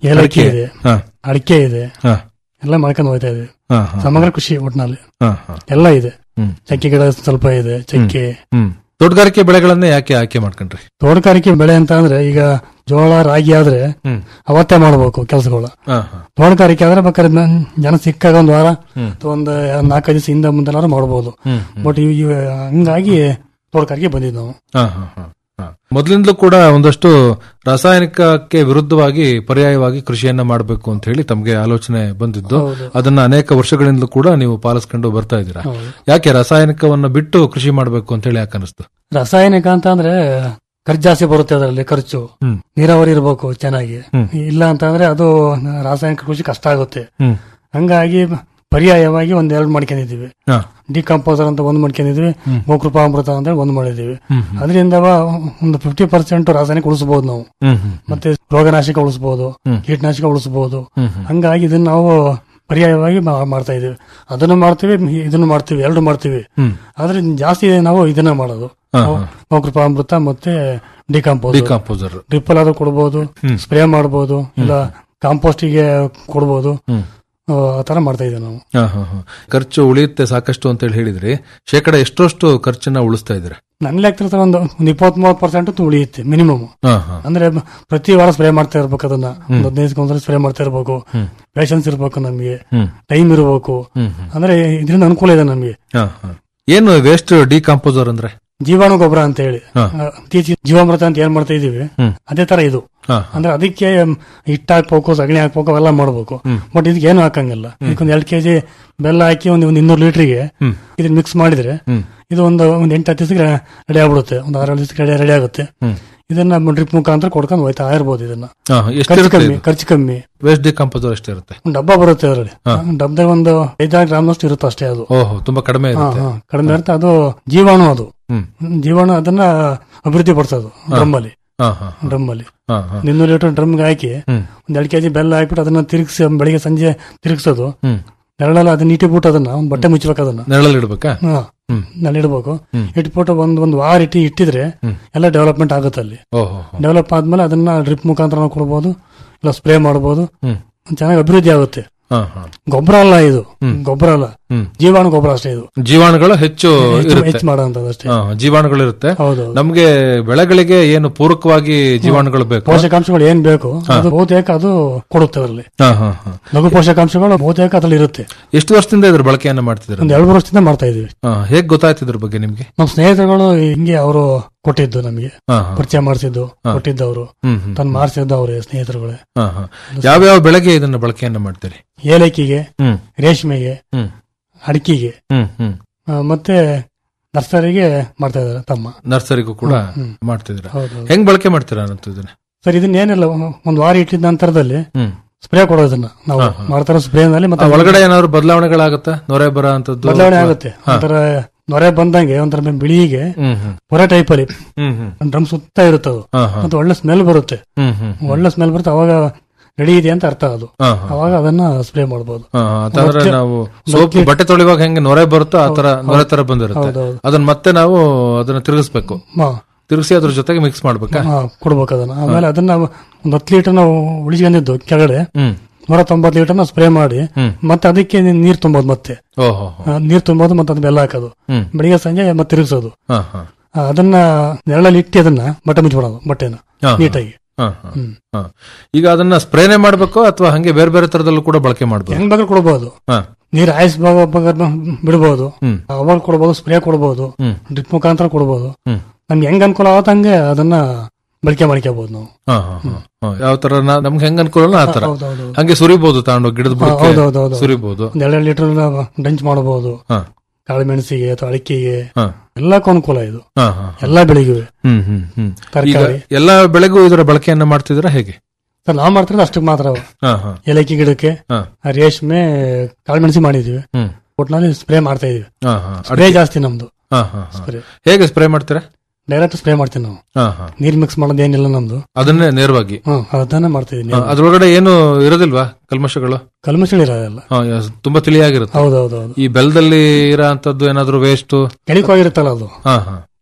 S6: ಏಲಕ್ಕಿ
S5: ಅಡಿಕೆ?
S6: ಇದೆ
S5: ಹಾ,
S6: ಅಡಿಕೆ ಇದೆ
S5: ಹಾ,
S6: ಎಲ್ಲ ಮಾಡ್ಕೊಂಡು ಹೋಗ್ತಾ ಇದೆ
S5: ಹಾ, ಹಾ,
S6: ಸಮಗ್ರ ಕೃಷಿ ಒಟ್ಟಿನಲ್ಲಿ
S5: ಹಾ, ಹಾ.
S6: ಎಲ್ಲ ಇದೆ
S5: ಹ್ಮ್.
S6: ಚಕ್ಕೆ ಗಿಡ ಸ್ವಲ್ಪ ಇದೆ ಚಕ್ಕೆ
S5: ಹ್ಮ್ ತೋಟಗಾರಿಕೆ ಬೆಳೆಗಳನ್ನೇ ಯಾಕೆ ಆಯ್ಕೆ ಮಾಡ್ಕೊಂಡ್ರಿ
S6: ತೋಟಗಾರಿಕೆ ಬೆಳೆ ಅಂತ ಅಂದ್ರೆ ಈಗ ಜೋಳ ರಾಗಿ ಆದ್ರೆ
S5: ಹ್ಮ್
S6: ಅವತ್ತೇ ಮಾಡಬೇಕು ಕೆಲಸಗಳು
S5: ಹಾ, ಹಾ.
S6: ತೋಟಗಾರಿಕೆ ಆದ್ರೆ ಬೇಕಾದ್ರೆ ನ- ಜನ ಸಿಕ್ಕಾಗ ಒಂದು ವಾರ
S5: ಹ್ಮ್.
S6: ಅಥವಾ ಒಂದು ನಾಲ್ಕೈದು ದಿವಸ ಹಿಂದೆ ಮುಂದೆನಾದ್ರು ಮಾಡಬಹುದು
S5: ಹ್ಮ್, ಹ್ಮ್.
S6: ಬಟ್ ಹಂಗಾಗಿ ತೋಟಗಾರಿಕೆ ಬಂದಿದ್ದು ನಾವು
S5: ಹಾ, ಹಾ, ಹಾ, ಹಾ. ಮೊದ್ಲಿಂದಲೂ ಕೂಡ ಒಂದಷ್ಟು ರಾಸಾಯನಿಕಕ್ಕೆ ವಿರುದ್ಧವಾಗಿ ಪರ್ಯಾಯವಾಗಿ ಕೃಷಿಯನ್ನ ಮಾಡಬೇಕು ಅಂತ ಹೇಳಿ ತಮಗೆ ಆಲೋಚನೆ ಬಂದಿದ್ದು
S6: ಹೌದು.
S5: ಅದನ್ನ ಅನೇಕ ವರ್ಷಗಳಿಂದಲೂ ಕೂಡ ನೀವು ಪಾಲಿಸ್ಕೊಂಡು ಬರ್ತಾ ಇದ್ದೀರಾ
S6: ಹೌದು.
S5: ಯಾಕೆ ರಾಸಾಯನಿಕವನ್ನ ಬಿಟ್ಟು ಕೃಷಿ ಮಾಡಬೇಕು ಅಂತ ಹೇಳಿ ಯಾಕೆ ಅನಿಸ್ತು
S6: ರಾಸಾಯನಿಕ ಅಂತ ಅಂದ್ರೆ ಖರ್ಚು ಜಾಸ್ತಿ ಬರುತ್ತೆ ಅದರಲ್ಲಿ ಖರ್ಚು
S5: ಹ್ಮ್.
S6: ನೀರಾವರಿ ಇರಬೇಕು ಚೆನ್ನಾಗಿ
S5: ಹ್ಮ್.
S6: ಇಲ್ಲ ಅಂತ ಅಂದ್ರೆ ಅದು ರಾಸಾಯನಿಕ ಕೃಷಿ ಕಷ್ಟ ಆಗುತ್ತೆ
S5: ಹ್ಮ್
S6: ಹಂಗಾಗಿ ಪರ್ಯಾಯವಾಗಿ ಒಂದ್ ಎರಡು ಮಾಡ್ಕೊಂಡಿದೀವಿ
S5: ಹಾ.
S6: ಡಿಕಂಪೋಸರ್ ಅಂತ ಒಂದ್ ಮಾಡ್ಕೊಂಡಿದ್ವಿ
S5: ಹ್ಮ್.
S6: ಗೋಕೃಪಾಮೃತ ಅಂತ ಹೇಳಿ ಒಂದ್ ಮಾಡಿದೀವಿ
S5: ಹ್ಮ್, ಹ್ಮ್.
S6: ಅದರಿಂದ ಒಂದು ಫಿಫ್ಟಿ ಪರ್ಸೆಂಟ್ ರಾಸಾಯನಿಕ ಉಳಿಸಬಹುದು ನಾವು
S5: ಹ್ಮ್, ಹ್ಮ್,
S6: ಮತ್ತೆ ರೋಗನಾಶಕ ಉಳಿಸಬಹುದು
S5: ಹ್ಮ್.
S6: ಕೀಟನಾಶಕ ಉಳಿಸಬಹುದು
S5: ಹ್ಮ್, ಹ್ಮ್.
S6: ಹಂಗಾಗಿ ಇದನ್ನ ನಾವು ಪರ್ಯಾಯವಾಗಿ ಮಾ- ಮಾಡ್ತಾ ಇದೀವಿ ಅದನ್ನು ಮಾಡ್ತೀವಿ ಇದನ್ನು ಮಾಡ್ತೀವಿ ಎರಡು ಮಾಡ್ತೀವಿ
S5: ಹ್ಮ್.
S6: ಆದ್ರೆ ಜಾಸ್ತಿ ನಾವು ಇದನ್ನ ಮಾಡೋದು
S5: ಹಾ,
S6: ನಾವು
S5: ಹಾ.
S6: ಗೋಕೃಪಾಮೃತ ಮತ್ತೆ ಡಿಕಂಪೋಸ್
S5: ಡಿಕಾಂಪೋಸರ್
S6: ಡ್ರಿಪ್ಪಲ್ ಆದ್ರೂ ಕೊಡ್ಬೋದು
S5: ಹ್ಮ್.
S6: ಸ್ಪ್ರೇ ಮಾಡಬಹುದು ಇಲ್ಲ ಕಾಂಪೋಸ್ಟಿಗೆ ಕೊಡ್ಬೋದು
S5: ಹ್ಮ್.
S6: ಆ ತರ ಮಾಡ್ತಾ ಇದ್ದೀವಿ ನಾವು
S5: ಹಾ, ಹಾ, ಹಾ. ಖರ್ಚು ಉಳಿಯುತ್ತೆ ಸಾಕಷ್ಟು ಅಂತ ಹೇಳಿ ಹೇಳಿದ್ರಿ ಶೇಕಡ ಎಷ್ಟಷ್ಟು ಖರ್ಚನ್ನ ಉಳಿಸ್ತಾ ಇದ್ದೀರಾ
S6: ನನ್ನ ಲೆಕ್ಕ ಒಂದು ಒಂದು ಇಪ್ಪತ್ತ್ ಮೂವತ್ತು ಪರ್ಸೆಂಟ್ ಉಳಿಯುತ್ತೆ ಮಿನಿಮಮ್
S5: ಹಾ, ಹಾ.
S6: ಅಂದ್ರೆ ಪ್ರತಿ ವಾರ ಸ್ಪ್ರೇ ಮಾಡ್ತಾ ಇರ್ಬೇಕು ಅದನ್ನ ಒಂದು ಹದಿನೈದು ಒಂದ್ಸಲ ಸ್ಪ್ರೇ ಮಾಡ್ತಾ ಇರ್ಬೇಕು
S5: ಹ್ಮ್.
S6: ಪೇಷನ್ಸ್ ಇರ್ಬೇಕು ನಮಗೆ
S5: ಹ್ಮ್.
S6: ಟೈಮ್ ಇರಬೇಕು
S5: ಹ್ಮ್, ಹ್ಮ್.
S6: ಅಂದ್ರೆ ಇದರಿಂದ ಅನುಕೂಲ ಇದೆ ನಮಗೆ
S5: ಹಾ, ಹಾ. ಏನು ವೇಸ್ಟ್ ಡಿಕಾಂಪೋಸರ್ ಅಂದ್ರೆ
S6: ಜೀವಾಣು ಗೊಬ್ಬರ ಅಂತ ಹೇಳಿ
S5: ಹಾ.
S6: ಆ, ಇತ್ತೀಚೆಗೆ ಜೀವಾಮೃತ ಅಂತ ಏನ್ ಮಾಡ್ತಾ ಇದೀವಿ
S5: ಹ್ಮ್.
S6: ಅದೇ ತರ ಇದು
S5: ಹಾ,
S6: ಅಂದ್ರೆ ಅದಕ್ಕೆ ಹಿಟ್ಟು ಹಾಕ್ಬೇಕು ಸಗಣಿ ಹಾಕ್ಬೇಕು ಅವೆಲ್ಲ ಮಾಡ್ಬೇಕು
S5: ಹ್ಮ್.
S6: ಬಟ್ ಇದಕ್ಕೆ ಏನು ಹಾಕಂಗಿಲ್ಲ ಇದಕ್ಕೊಂದು ಎರಡು ಕೆಜಿ ಬೆಲ್ಲ ಹಾಕಿ ಒಂದು ಒಂದು ಇನ್ನೂರು ಲೀಟರ್ಗೆ
S5: ಹ್ಮ್.
S6: ಇದನ್ನ ಮಿಕ್ಸ್ ಮಾಡಿದ್ರೆ
S5: ಹ್ಮ್.
S6: ಇದು ಒಂದು ಒಂದು ಎಂಟು ಹತ್ತು ದಿವಸಕ್ಕೆ ರೆಡಿ ಆಗ್ಬಿಡುತ್ತೆ ಒಂದು ಆರು ದಿವಸಕ್ಕೆ ರೆಡಿ ರೆಡಿ ಆಗುತ್ತೆ
S5: ಹ್ಮ್.
S6: ಇದನ್ನ ಡ್ರಿಪ್ ಮುಖಾಂತರ ಕೊಡ್ಕೊಂಡು ಹೋಯ್ತಾ ಇರ್ಬೋದು ಇದನ್ನ
S5: ಹಾ,
S6: ಖರ್ಚು
S5: ಎಷ್ಟಿರುತ್ತೆ
S6: ಕಮ್ಮಿ
S5: ಇದು?
S6: ಖರ್ಚು ಕಮ್ಮಿ
S5: ವೇಸ್ಟ್ ಡಿಕಾಂಪೋಸರ್ ಎಷ್ಟಿರುತ್ತೆ
S6: ಒಂದು ಡಬ್ಬ ಬರುತ್ತೆ ಅದರಲ್ಲಿ ಡಬ್ಬದಾಗ ಒಂದು ಐದಾರು ಗ್ರಾಮ್ನಷ್ಟು ಇರುತ್ತೆ ಅಷ್ಟೇ ಅದು
S5: ಓಹೋ ತುಂಬಾ ಕಡಿಮೆ
S6: ಹಾ,
S5: ಇರುತ್ತೆ
S6: ಹಾ. ಕಡಿಮೆ ಇರುತ್ತೆ ಅದು ಜೀವಾಣು ಅದು
S5: ಹ್ಮ್.
S6: ಜೀವಾಣು ಅದನ್ನ ಅಭಿವೃದ್ಧಿ ಪಡಿಸೋದು ಡ್ರಮ್ ಅಲ್ಲಿ
S5: ಹಾ, ಹಾ, ಹಾ.
S6: ಡ್ರಮ್ ಅಲ್ಲಿ
S5: ಹಾ, ಹಾ.
S6: ಇನ್ನೂರು ಲೀಟರ್ ಡ್ರಮ್ಗೆ ಹಾಕಿ
S5: ಹ್ಮ್.
S6: ಒಂದ್ ಎರಡು ಕೆಜಿ ಬೆಲ್ಲ ಹಾಕ್ಬಿಟ್ಟು ಅದನ್ನ ತಿರುಗಿಸಿ ಬೆಳಿಗ್ಗೆ ಸಂಜೆ ತಿರುಗಿಸೋದು
S5: ಹ್ಮ್.
S6: ನೆರಳಲ್ಲ ಅದನ್ನ ಇಟ್ಟಿಬಿಟ್ಟು ಅದನ್ನ ಒಂದ್ ಬಟ್ಟೆ ಮುಚ್ಚಬೇಕು ಅದನ್ನ
S5: ನೆರಳಲ್ಲಿ ಇಡ್ಬೇಕಾ
S6: ಹಾ
S5: ಹ್ಮ್.
S6: ನಲ್ಲಿ ಇಡ್ಬೇಕು
S5: ಹ್ಮ್.
S6: ಇಟ್ಬಿಟ್ಟು ಒಂದ್ ಒಂದ್ ವಾರ ಇಟ್ಟು ಇಟ್ಟಿದ್ರೆ
S5: ಹ್ಮ್.
S6: ಎಲ್ಲ ಡೆವಲಪ್ಮೆಂಟ್ ಆಗುತ್ತೆ ಅಲ್ಲಿ
S5: ಓಹೋ ಹೋ.
S6: ಡೆವಲಪ್ ಆದ್ಮೇಲೆ ಅದನ್ನ ಡ್ರಿಪ್ ಮುಖಾಂತರ ನಾವು ಕೊಡ್ಬೋದು ಇಲ್ಲ ಸ್ಪ್ರೇ ಮಾಡಬಹುದು
S5: ಹ್ಮ್.
S6: ಚೆನ್ನಾಗಿ ಅಭಿವೃದ್ಧಿ ಆಗುತ್ತೆ
S5: ಹಾ, ಹಾ.
S6: ಗೊಬ್ಬರ ಅಲ್ಲ ಇದು ಗೊಬ್ಬರ ಅಲ್ಲ
S5: ಹ್ಮ್.
S6: ಜೀವಾಣು ಗೊಬ್ಬರ ಅಷ್ಟೇ ಇದು
S5: ಜೀವಾಣುಗಳು ಹೆಚ್ಚು
S6: ಹೆಚ್ಚು
S5: ಇರುತ್ತೆ
S6: ಹೆಚ್ಚು ಮಾಡೋಂಥದ್ದು ಅಷ್ಟೇ
S5: ಹಾ, ಜೀವಾಣುಗಳಿರುತ್ತೆ
S6: ಹೌದು
S5: ನಮ್ಗೆ ಬೆಳೆಗಳಿಗೆ ಏನು ಪೂರಕವಾಗಿ ಜೀವಾಣುಗಳು ಬೇಕು
S6: ಪೋಷಕಾಂಶಗಳು ಏನ್ ಬೇಕು ಅದು ಬಹುತೇಕ ಅದು ಕೊಡುತ್ತೆ ಅದರಲ್ಲಿ
S5: ಹಾ, ಹಾ, ಹಾ.
S6: ಲಘು ಪೋಷಕಾಂಶಗಳು ಬಹುತೇಕ ಅದ್ರಲ್ಲಿ ಇರುತ್ತೆ
S5: ಎಷ್ಟು ವರ್ಷದಿಂದ ಇದ್ರ ಬಳಕೆಯನ್ನ ಮಾಡ್ತಿದ್ದೀರಾ
S6: ಒಂದ್ ಎರಡು ಮೂರು ವರ್ಷದಿಂದ ಮಾಡ್ತಾ ಇದೀವಿ
S5: ಹಾ, ಹೇಗ್ ಗೊತ್ತಾಯ್ತು ಇದ್ರ ಬಗ್ಗೆ ನಿಮ್ಗೆ
S6: ನಮ್ಮ ಸ್ನೇಹಿತರುಗಳು ಹಿಂಗೆ ಅವರು ಕೊಟ್ಟಿದ್ದು ನಮಗೆ
S5: ಹಾ, ಹಾ.
S6: ಪರಿಚಯ ಮಾಡಿಸಿದ್ದು ಕೊಟ್ಟಿದ್ದವರು
S5: ಹ್ಮ್, ಹ್ಮ್.
S6: ತನ್ನ ಮಾಡಿಸಿದ್ದು ಅವರೇ ಸ್ನೇಹಿತರುಗಳೇ
S5: ಹಾ, ಹಾ. ಯಾವ್ಯಾವ ಬೆಳೆಗೆ ಇದನ್ನ ಬಳಕೆಯನ್ನ ಮಾಡ್ತೀರಿ
S6: ಏಲಕ್ಕಿಗೆ
S5: ಹ್ಮ್
S6: ರೇಷ್ಮೆಗೆ
S5: ಹ್ಮ್
S6: ಅಡಿಕೆಗೆ
S5: ಹ್ಮ್ ಹ್ಮ್
S6: ಆ, ಮತ್ತೆ ನರ್ಸರಿಗೆ ಮಾಡ್ತಾ ಇದಾರೆ ತಮ್ಮ
S5: ನರ್ಸರಿಗೂ ಕೂಡ ಮಾಡ್ತಿದ್ದೀರಾ
S6: ಹೌದು
S5: ಹೆಂಗ್ ಬಳಕೆ ಮಾಡ್ತೀರಾ ಅನ್ನಂತ ಇದನ್ನ
S6: ಸರ್ ಇದನ್ನ ಏನಿಲ್ಲ ಒಂದ್ ವಾರ ಇಟ್ಟಿದ ನಂತರದಲ್ಲಿ
S5: ಹ್ಮ್
S6: ಸ್ಪ್ರೇ ಕೊಡೋದನ್ನ ನಾವು ಮಾಡ್ತಾರೋ ಸ್ಪ್ರೇನಲ್ಲಿ
S5: ಆ
S6: ಮತ್ತೆ
S5: ಒಳಗಡೆ ಏನಾದ್ರು ಬದಲಾವಣೆಗಳಾಗುತ್ತಾ ನೊರೆ ಬರ ಅಂತದ್ದು
S6: ಬದಲಾವಣೆ ಆಗುತ್ತೆ ಒಂಥರ ನೊರೆ ಬಂದಂಗೆ ಒಂಥರ ಬಿಳಿಗೆ
S5: ಹ್ಮ್ ಹ್ಮ್
S6: ಹೊರ ಟೈಪ್ ಅಲ್ಲಿ
S5: ಹ್ಮ್ ಹ್ಮ್
S6: ಡ್ರಮ್ ಸುತ್ತ ಇರುತ್ತೆ ಅದು
S5: ಹಾ, ಹಾ.
S6: ಮತ್ತೆ ಒಳ್ಳೆ ಸ್ಮೆಲ್ ಬರುತ್ತೆ
S5: ಹ್ಮ್ ಹ್ಮ್
S6: ಒಳ್ಳೆ ಸ್ಮೆಲ್ ಬರುತ್ತೆ ಅವಾಗ ರೆಡಿ ಇದೆ ಅಂತ ಅರ್ಥ ಅದು
S5: ಹಾ, ಹಾ.
S6: ಅವಾಗ ಅದನ್ನ ಸ್ಪ್ರೇ ಮಾಡಬಹುದು
S5: ಹಾ, ಹಾ. ಅಂತಂದ್ರೆ ನಾವು ಸೋಪ್ ಬಟ್ಟೆ ತೊಳಿವಾಗ ಹೆಂಗೆ ನೊರೆ ಬರುತ್ತೋ ಆ ತರ ನೊರೆ ತರ ಬಂದಿರುತ್ತೆ
S6: ಹೌದೌದು.
S5: ಅದನ್ನ ಮತ್ತೆ ನಾವು ಅದನ್ನ ತಿರುಗಿಸ್ಬೇಕು ತಿರುಗಿಸಿ ಅದ್ರ ಜೊತೆಗೆ ಮಿಕ್ಸ್ ಮಾಡ್ಬೇಕಾ
S6: ಕೊಡ್ಬೇಕು ಅದನ್ನ ಆಮೇಲೆ ಅದನ್ನ ಒಂದು ಹತ್ತು ಲೀಟರ್ ನಾವು ಉಳಿಸ್ಕೊಂಡಿದ್ದು ಕೆಳಗಡೆ
S5: ಹ್ಮ್
S6: ನೂರ ತೊಂಬತ್ತು ಲೀಟರ್ ಸ್ಪ್ರೇ ಮಾಡಿ
S5: ಹ್ಮ್.
S6: ಮತ್ತೆ ಅದಕ್ಕೆ ನೀರ್ ತುಂಬೋದು ಮತ್ತೆ
S5: ಓಹೋ
S6: ಆ, ನೀರ್ ತುಂಬೋದು ಮತ್ತೆ ಅದು ಬೆಲ್ಲ ಹಾಕೋದು
S5: ಹ್ಮ್.
S6: ಬೆಳಿಗ್ಗೆ ಸಂಜೆ ಮತ್ತೆ ತಿರುಗಿಸೋದು
S5: ಹಾ ಹಾ
S6: ಆ, ಅದನ್ನ ನೆರಳಲ್ಲಿ ಇಟ್ಟು ಅದನ್ನ ಬಟ್ಟೆ ಮುಚ್ಚಿಬಿಡೋದು ಬಟ್ಟೆನ
S5: ಹಾ, ಹಾ.
S6: ನೀಟಾಗಿ
S5: ಹಾ, ಹಾ, ಹಾ. ಈಗ ಅದನ್ನ ಸ್ಪ್ರೇನೆ ಮಾಡ್ಬೇಕು ಅಥವಾ ಹಂಗೆ ಬೇರೆ ಬೇರೆ ತರದಲ್ಲೂ ಕೂಡ ಬಳಕೆ ಮಾಡ್ಬೋದು
S6: ಹೆಂಗ್ ಬೇಕಾದ್ರೂ ಕೊಡ್ಬೋದು
S5: ಹಾ
S6: ನೀರ್ ಆಯ್ಸ್ ಬಿಡಬಹುದು
S5: ಹ್ಮ್.
S6: ಅವಾಗ ಕೊಡ್ಬೋದು ಸ್ಪ್ರೇ ಕೊಡ್ಬೋದು
S5: ಹ್ಮ್.
S6: ಡ್ರಿಪ್ ಮುಖಾಂತರ ಕೊಡ್ಬೋದು
S5: ಹ್ಮ್.
S6: ನಮ್ಗೆ ಹೆಂಗ್ ಅನುಕೂಲ ಆಗುತ್ತೆ ಅದನ್ನ ಬಳಕೆ ಮಾಡ್ಕೋಬಹುದು ನಾವು
S5: ಹಾ, ಹಾ, ಹಾ. ಹಾ, ಯಾವ ತರ ನಾ- ನಮ್ಗೆ ಹೆಂಗ್ ಅನುಕೂಲ ಆ ತರ
S6: ಹೌದೌದು
S5: ಹಂಗೆ ಸುರಿಬಹುದು ತಗೊಂಡು ಗಿಡದ ಬುಡಕ್ಕೆ
S6: ಹೌದೌದು
S5: ಸುರಿಬಹುದು
S6: ಒಂದ್ ಎರಡೆರಡು ಲೀಟರ್ ಡಂಚ್ ಮಾಡಬಹುದು
S5: ಹಾ
S6: ಕಾಳು ಮೆಣಸಿಗೆ ಅಥವಾ ಅಡಿಕೆಗೆ
S5: ಹಾ
S6: ಎಲ್ಲಕ್ಕೂ ಅನುಕೂಲ ಇದು
S5: ಹಾ ಹಾ
S6: ಎಲ್ಲಾ ಬೆಳೆಗಿವೆ
S5: ಹ್ಮ್ ಹ್ಮ್ ಹ್ಮ್ ಈಗ
S6: ತರಕಾರಿ
S5: ಎಲ್ಲಾ ಬೆಳೆಗೂ ಇದರ ಬಳಕೆಯನ್ನ ಮಾಡ್ತಿದ್ದೀರಾ ಹೇಗೆ
S6: ಸರ್ ನಾವ್ ಮಾಡ್ತಿರೋದು ಅಷ್ಟಕ್ಕೆ ಮಾತ್ರ ಅವು.
S5: ಹಾ ಹಾ
S6: ಏಲಕ್ಕಿ ಗಿಡಕ್ಕೆ
S5: ಹಾ
S6: ಆ ರೇಷ್ಮೆ ಕಾಳುಮೆಣಸಿ ಮಾಡಿದೀವಿ
S5: ಹ್ಮ್
S6: ಒಟ್ನಲ್ಲಿ ಸ್ಪ್ರೇ ಮಾಡ್ತಾ ಇದೀವಿ
S5: ಹಾ ಹಾ
S6: ಸ್ಪ್ರೇ ಜಾಸ್ತಿ ನಮ್ದು
S5: ಹಾ ಹಾ ಹಾ.
S6: ಸ್ಪ್ರೇ
S5: ಹೇಗೆ ಸ್ಪ್ರೇ ಮಾಡ್ತೀರಾ
S6: ಡೈರೆಕ್ಟ್ ಸ್ಪ್ರೇ ಮಾಡ್ತೀವಿ ನಾವು
S5: ಹಾ ಹಾ
S6: ನೀರ್ ಮಿಕ್ಸ್ ಮಾಡೋದು ಏನಿಲ್ಲ ನಮ್ದು
S5: ಅದನ್ನೇ ನೇರವಾಗಿ
S6: ಹ್ಮ್ ಅದನ್ನ ಮಾಡ್ತಾ ಇದೀನಿ
S5: ಹಾ, ಅದ್ರೊಳಗಡೆ ಏನು ಇರೋದಿಲ್ವಾ ಕಲ್ಮಶಗಳು
S6: ಕಲ್ಮಶಗಳು ಇರೋದಿಲ್ಲ
S5: ಹಾ, ಯಸ್, ತುಂಬಾ ತಿಳಿಯಾಗಿರುತ್ತೆ
S6: ಹೌದೌದೌದು
S5: ಈ ಬೆಲ್ಲದಲ್ಲಿ ಇರೋ ಅಂತದ್ದು ಏನಾದ್ರು ವೇಸ್ಟ್
S6: ಕೆಣಿಕೋಗಿರುತ್ತಲ್ಲ ಅದು
S5: ಹಾ ಹಾ